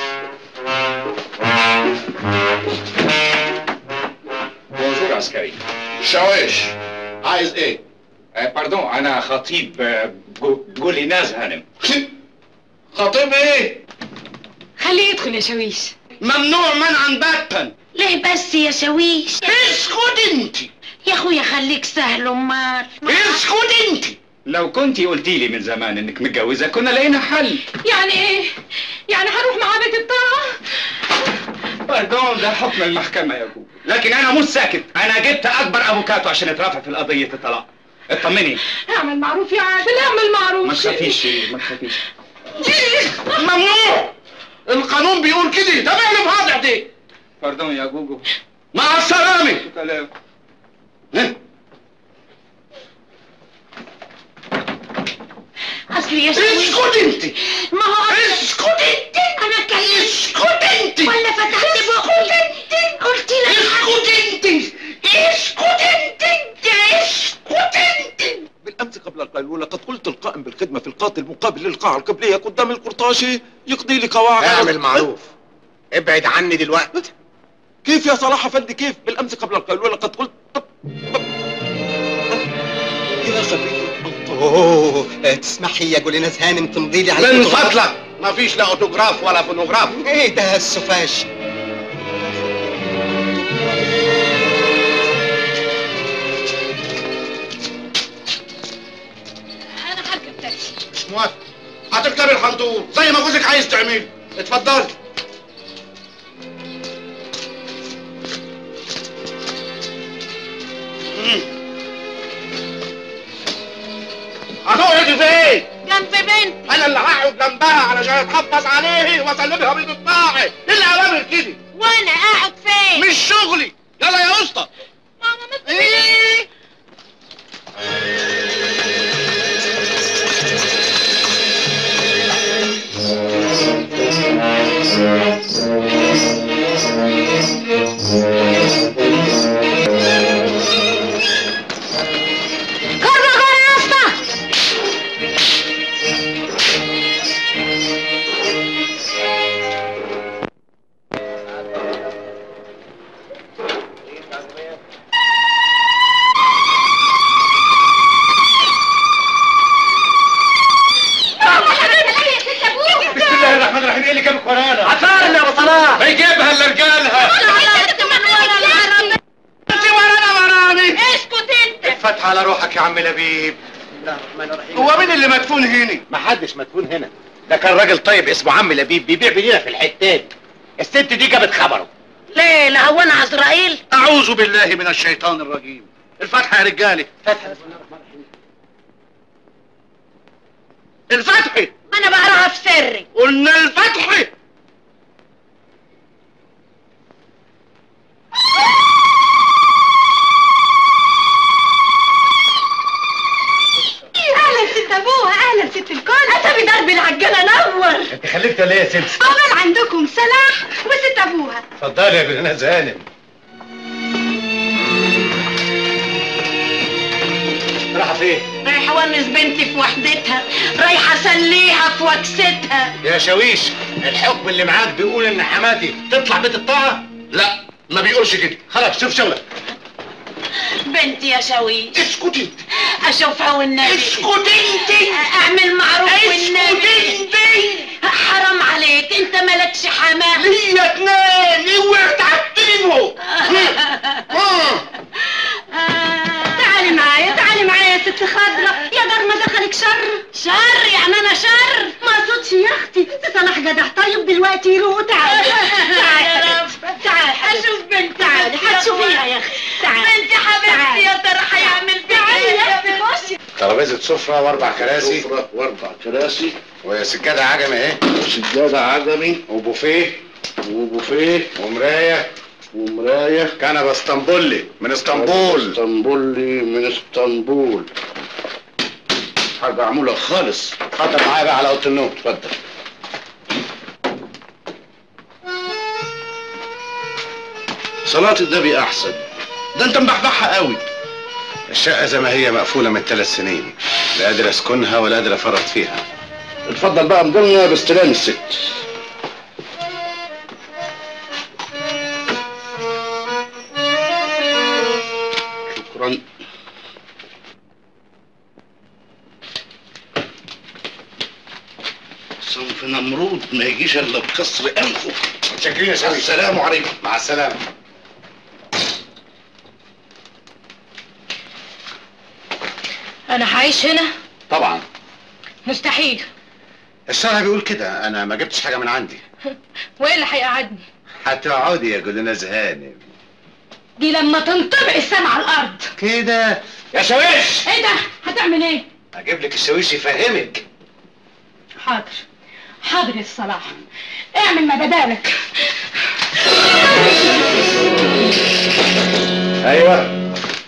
بونجور عسكري شواش عايز ايه آه، باردون انا خطيب آه، جو- جوليناز هانم خطيب ايه خليه يدخل يا شويش ممنوع منعا باتا ليه بس يا شويش اسكت انت يا اخويا خليك سهل امال اسكت انت لو كنتي قلتي لي من زمان انك متجوزه كنا لقينا حل يعني ايه يعني هروح مع بيت الطاعه باردون ده حكم المحكمه يا جو لكن انا مش ساكت انا جبت اكبر افوكاتو عشان يترافع في القضيه الطلاق اطمني اعمل معروف يا عادل اعمل معروف ما تخافيش ما تخافيش ممنوع القانون بيقول كده ده معنى فاضع دي باردون يا جوجو مع السلامة سلام ها؟ اصلي يا شويش اسكت انت ما هو أصل- اسكت انت انا كلمت اسكت انت ولا فتحت بقي قلت لك اسكت انت اسكت انت اسكت انت بالامس قبل القيلوله قد قلت القائم بالخدمه في القاضي المقابل للقاعه القبليه قدام القرطاشي يقضي لي قواعد اعمل معروف ابعد عني دلوقتي كيف يا صلاح افندي كيف بالامس قبل القيلوله قد قلت يا خبير اوه تسمحي يا جوليناز هانم تمضي لي على من الأوتوغراف؟ فضلك مفيش لا اوتوجراف ولا فونوجراف ايه ده السفاش انا هركب تاكسي مش موافق هتركبي الحنطور زي ما جوزك عايز تعملي اتفضلي مم. هتقعدي فين؟ جنب بنتي انا اللي هقعد جنبها علشان اتحفظ عليه واسلمها من الطاعه ايه اللي اوامر كده وانا قاعد فين مش شغلي يلا يا اسطى ايه خرج يا اسطى ولا رجالها انت من ورا العربية انت ورانا وراني اسكت انت فتح على روحك يا عم لبيب هو مين اللي مدفون هنا محدش مدفون هنا ده كان راجل طيب اسمه عم لبيب بيبيع بنينه في الحتات الست دي جابت خبره ليه لا هو انا عزرائيل اعوذ بالله من الشيطان الرجيم الفتحة يا رجالي الفتحة انا بقراها في سري قلنا الفتحة اهلا ست ابوها اهلا ست الكل اتبي درب العجاله نور انت خليتها ليه يا ست عقبال عندكم سلاح وست ابوها اتفضلي يا جلناز هانم رايحه فين رايحة اونس بنتي في وحدتها رايحة اسليها في وكستها يا شاويش الحكم اللي معاك بيقول ان حماتي تطلع بيت الطاعه لا ما بيقولش كده خلاص شوف شغلك بنتي يا شاويش اسكتي اشوفها والنبي اسكتي انت اعمل معروف اسكتي والنبي انت حرام عليك انت مالكش حماه ليا اتنين اوعي تعتبه تعالي معايا تعالي معايا يا ست خضرة يا دار ما دخلك شر شر يعني انا شر ما اقصدش يا اختي صلاح جدع طيب دلوقتي يروق تعالي يا تعالي رب تعالي اشوف بنتي تعالي بس يا هتشوفيها أخويا. يا اختي تعالي بنتي حبيبتي يا ترى هيعمل فيك تعالي ايه يا اختي خشي ترابيزه سفره واربع كراسي سفرة واربع كراسي وسجاده عجمي اهي وسجادة عجمي وبوفيه وبوفيه ومرايه ومراية كنبه اسطنبولي من اسطنبول اسطنبولي من اسطنبول حاجة عمولة خالص اتفضل معايا بقى على اوضه النوم اتفضل صلاة النبي أحسن ده أنت مبحبحها قوي الشقه زي ما هي مقفوله من ثلاث سنين لا قادر اسكنها ولا قادر افرط فيها اتفضل بقى مضلنا باستلام الست شكرا صنف نمرود ما يجيش الا بكسر انفه متشكرين يا شاويش السلام عليكم مع السلامه انا هعيش هنا طبعا مستحيل الشرع بيقول كده انا ما جبتش حاجه من عندي وايه اللي هيقعدني هتقعدي يا جولناز هانم دي لما تنطبع السما على الارض كده يا شاويش ايه ده هتعمل ايه اجيب لك الشاويش يفهمك حاضر حاضر يا صلاح اعمل ما بدالك ايوه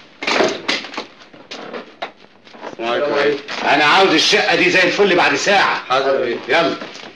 انا عاوز الشقه دي زي الفل بعد ساعه حاضر يلا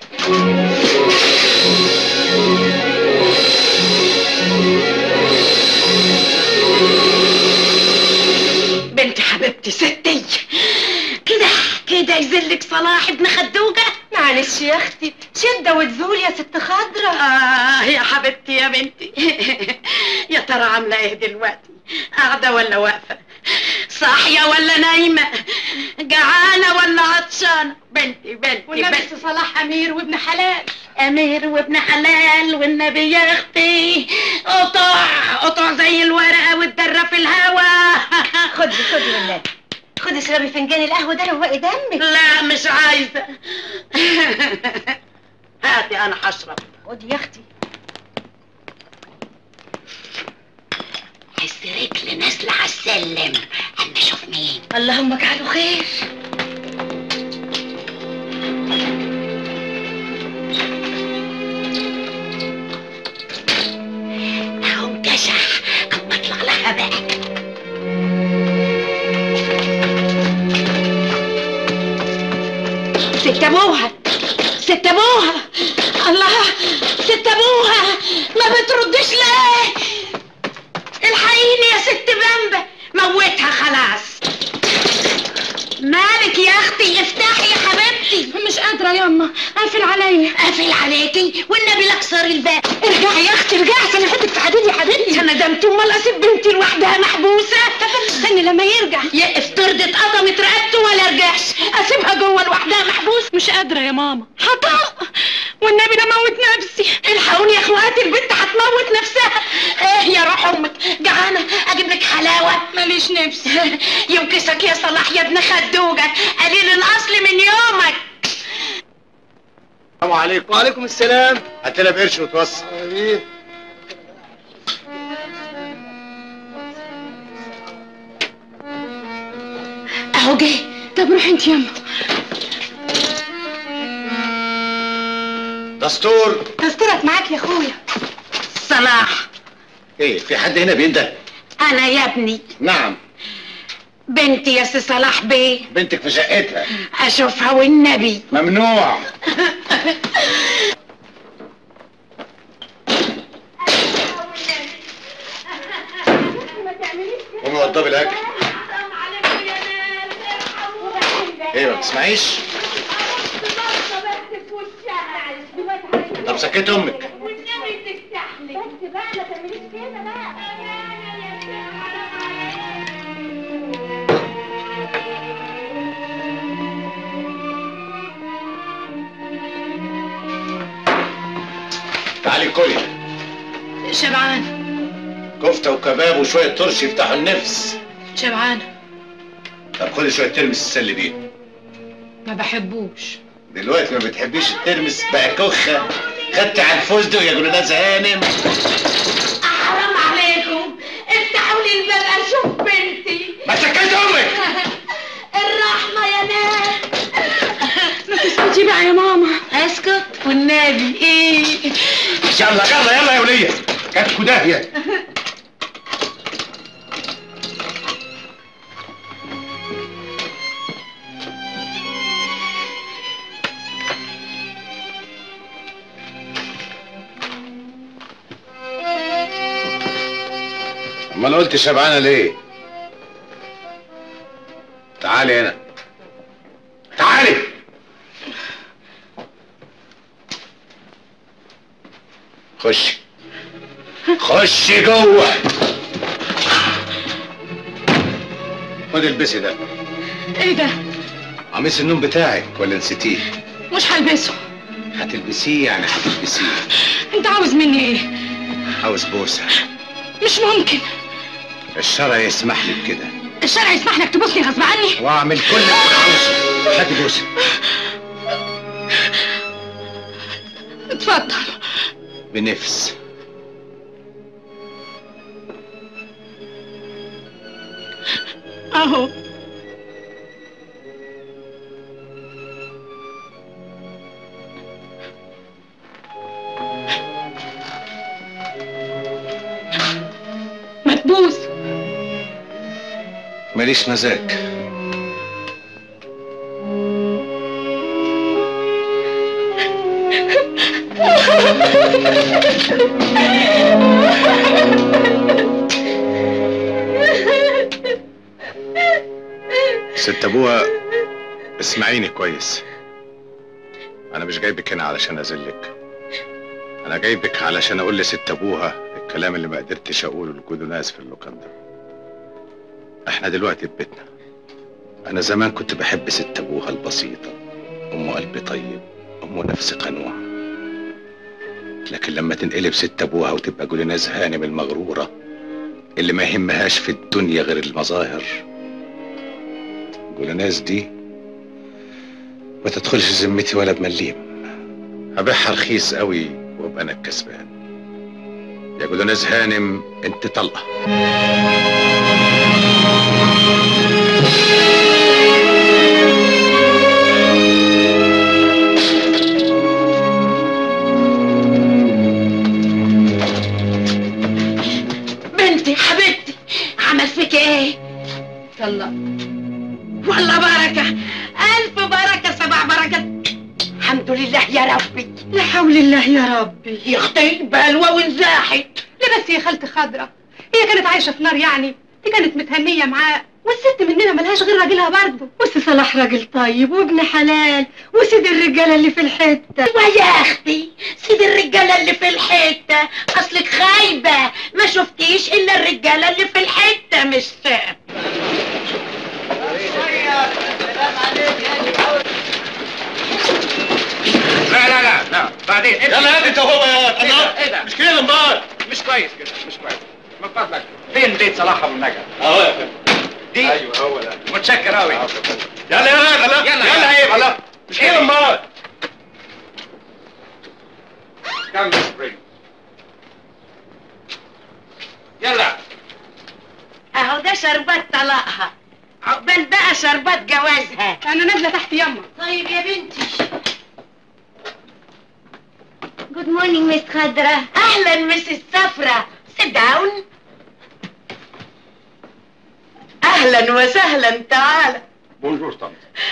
بنتي حبيبتي ستي كده كده يذلك صلاح ابن خدوجة معلش يا اختي شده وتزول يا ست خضرة آه يا حبيبتي يا بنتي يا ترى عاملة ايه دلوقتي قاعدة ولا واقفة صاحية ولا نايمة جعانة ولا عطشانة بنتي بنتي والنبي بنتي صلاح امير وابن حلال امير وابن حلال والنبي يا اختي قطع قطع زي الورقة والدرة في الهوا خدي خدي والنبي خدي اشربي فنجان القهوه ده روقي دمك لا مش عايزة هاتي انا هشرب خدي يا اختي حس رجل نازلة على السلم اما اشوف مين اللهم اجعله خير اهو مكشح اما اطلع لها بقى ست ابوها ست ابوها الله ست ابوها ما بتردش ليه الحقيني يا ست بامبا موتها خلاص مالك يا اختي افتحي يا حبيبتي مش قادره ياما قافل عليا قافل عليكي والنبي لا اكسري الباب ارجعي يا اختي ارجعي عشان احطك في حديد يا حبيبتي انا دمت امال اسيب بنتي لوحدها محبوسه طب استني لما يرجع يا افترضت قطمت رقبته ولا رجعش اسيبها جوه لوحدها محبوسه مش قادره يا ماما هطق والنبي انا موت نفسي الحقوني يا اخواتي البنت هتموت نفسها ايه يا روح امك جعانه اجيب لك حلاوه ماليش نفسي ينكسك يا صلاح يا ابن خدوجه قليل الاصل من يومك السلام عليكم وعليكم السلام هات لنا بقرش وتوصل اهو جه طب روح انت يما دستور دستورك معاك يا اخويا صلاح ايه في حد هنا بينده انا يا ابني نعم بنتي يا سي صلاح بيه بنتك في شقتها اشوفها والنبي ممنوع قومي وضبي الاكل ايه ما بتسمعيش طب سكت امك تعالي كلي شبعان كفته وكباب وشويه ترش يفتحوا النفس شبعان طب خدي شويه ترمس تسلي بيه ما بحبوش دلوقتي ما بتحبيش الترمس بقى كخه خدت على الفستق يا جلوناز هانم حرام عليكم افتحوا لي الباب اشوف بنتي ما سكت امك الرحمه يا ناس ما تسكتي بقى يا ماما اسكت والنبي ايه يلا يلا يلا يا وليه كاتكو داهيه امال قلت شبعانه ليه تعالي هنا تعالي خشي خشي جوه خد البسي ده ايه ده قميص النوم بتاعك ولا نسيتيه مش هلبسه هتلبسيه يعني هتلبسيه انت عاوز مني ايه عاوز بوسه مش ممكن الشرع يسمح لي بكده الشرع يسمح لك تبوسني غصب عني واعمل كل اللي انا عاوزه هات بوسه اتفضل بنفس اهو ما تبوس ماليش مزاج ست ابوها اسمعيني كويس انا مش جايبك هنا علشان اذلك انا جايبك علشان اقول لست ابوها الكلام اللي ما قدرتش اقوله لجود ناس في اللوكاندا احنا دلوقتي في بيتنا انا زمان كنت بحب ست ابوها البسيطه ام قلب طيب ام نفس قنوع لكن لما تنقلب ست ابوها وتبقى جوليناز هانم المغروره اللي ما يهمهاش في الدنيا غير المظاهر جوليناز دي ما تدخلش ذمتي ولا بمليم هبيعها رخيص قوي وابقى انا الكسبان يا جوليناز هانم انت طلقه بنتي حبيبتي عمل فيك ايه طلق والله بركة ألف بركة سبع بركات الحمد لله يا ربي لا حول الله يا ربي يا اختي بلوى وانزاحت ليه بس يا خالتي خضرة هي كانت عايشة في نار يعني دي كانت متهنية معاه والست مننا ملهاش غير راجلها برضه وسي صلاح راجل طيب وابن حلال وسيد الرجالة اللي في الحتة ويا اختي سيد الرجالة اللي في الحتة اصلك خايبة ما شفتيش الا الرجالة اللي في الحتة مش سام لا لا لا لا بعدين يلا يا انت وهو يا ايه ده ايه ده مش كده امال مش كويس كده مش كويس من فضلك فين بيت صلاح ابو النجا اهو يا فندم دي ايوه هو ده متشكر قوي يلا يلا يلا يلا يلا يا عيب يلا مش كده امال كم سبرينج يلا اهو ده شربات طلاقها عقبال بقى شربات جوازها انا نازله تحت يما طيب يا بنتي جود مورنينج مس خضرة اهلا مس السفرة sit down اهلا وسهلا تعالى بونجور طنط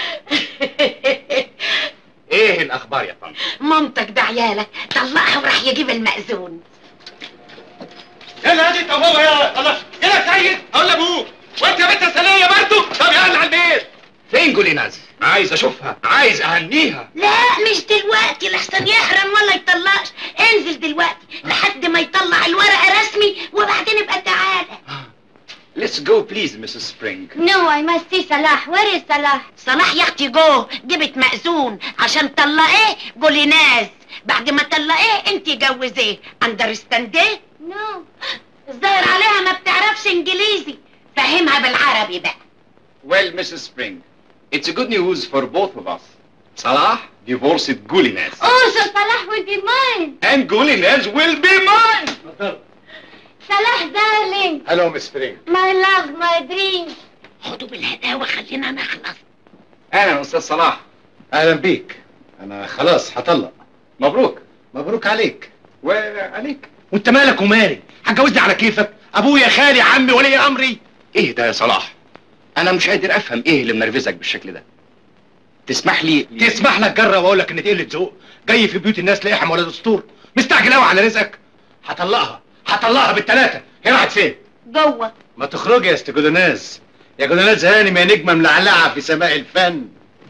ايه الاخبار يا طنط مامتك ده عيالك طلقها وراح يجيب المأذون يلا هادي انت وهو يا الله يلا سيد اقول لابوك وانت يا بنت سلية برضه طب يلا على البيت فين جوليناز عايز اشوفها عايز اهنيها لا مش دلوقتي لحسن يحرم ولا يطلقش انزل دلوقتي لحد ما يطلع الورقة رسمي وبعدين ابقى تعالى Let's go please Mrs. Spring نو اي ماست سي صلاح وير از صلاح صلاح يا اختي جو جبت مأذون عشان طلقيه قولي ناس بعد ما طلقيه انت جوزيه اندرستانديه نو الظاهر عليها ما بتعرفش انجليزي فهمها بالعربي بقى Well Mrs. Spring It's a good news for both of us صلاح divorced جوليناز اوه صلاح will be mine and جوليناز will be mine صلاح دارلينج هلو مس سبرينج ماي لاف ماي دريم خدوا بالهداوة خلينا نخلص اهلا استاذ صلاح اهلا بيك انا خلاص هطلق مبروك مبروك عليك وعليك وانت مالك ومالي هتجوزني على كيفك ابويا خالي عمي ولي امري ايه ده يا صلاح انا مش قادر افهم ايه اللي منرفزك بالشكل ده تسمح لي تسمح لك جرب واقول لك ان تقلة ذوق جاي في بيوت الناس لقحم ولا دستور مستعجل قوي على رزقك هطلقها هطلقها بالثلاثه هي راحت فين جوه ما تخرجي يا ست جودوناز يا جودوناز هانم يا نجمه ملعلعه في سماء الفن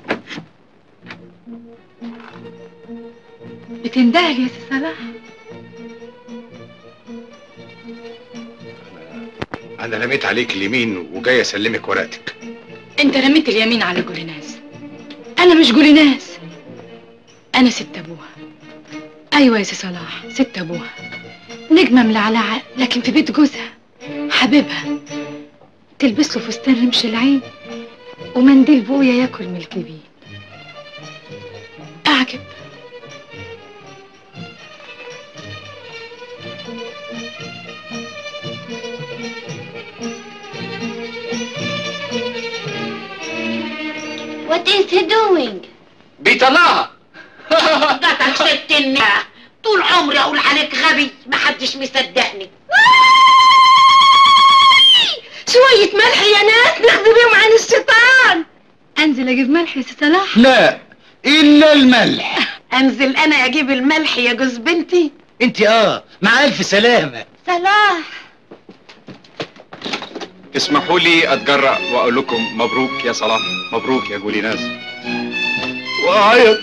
بتندهل يا سي صلاح انا رميت عليك اليمين وجاي اسلمك ورقتك انت رميت اليمين على جوليناز انا مش جوليناز انا ست ابوها ايوه يا سي صلاح ست ابوها نجمه ملعلعه لكن في بيت جوزها حبيبها تلبس له فستان رمش العين ومنديل بويا ياكل من الجبين اعجب وات از هي دوينج بيطلعها جاتك ست النار طول عمري اقول عليك غبي محدش مصدقني شوية ملح يا ناس ناخد بيهم عن الشيطان انزل اجيب ملح يا سي صلاح لا الا الملح انزل انا اجيب الملح يا جوز بنتي انت اه مع الف سلامه صلاح اسمحوا لي اتجرأ واقول لكم مبروك يا صلاح مبروك يا جوليناز وعيط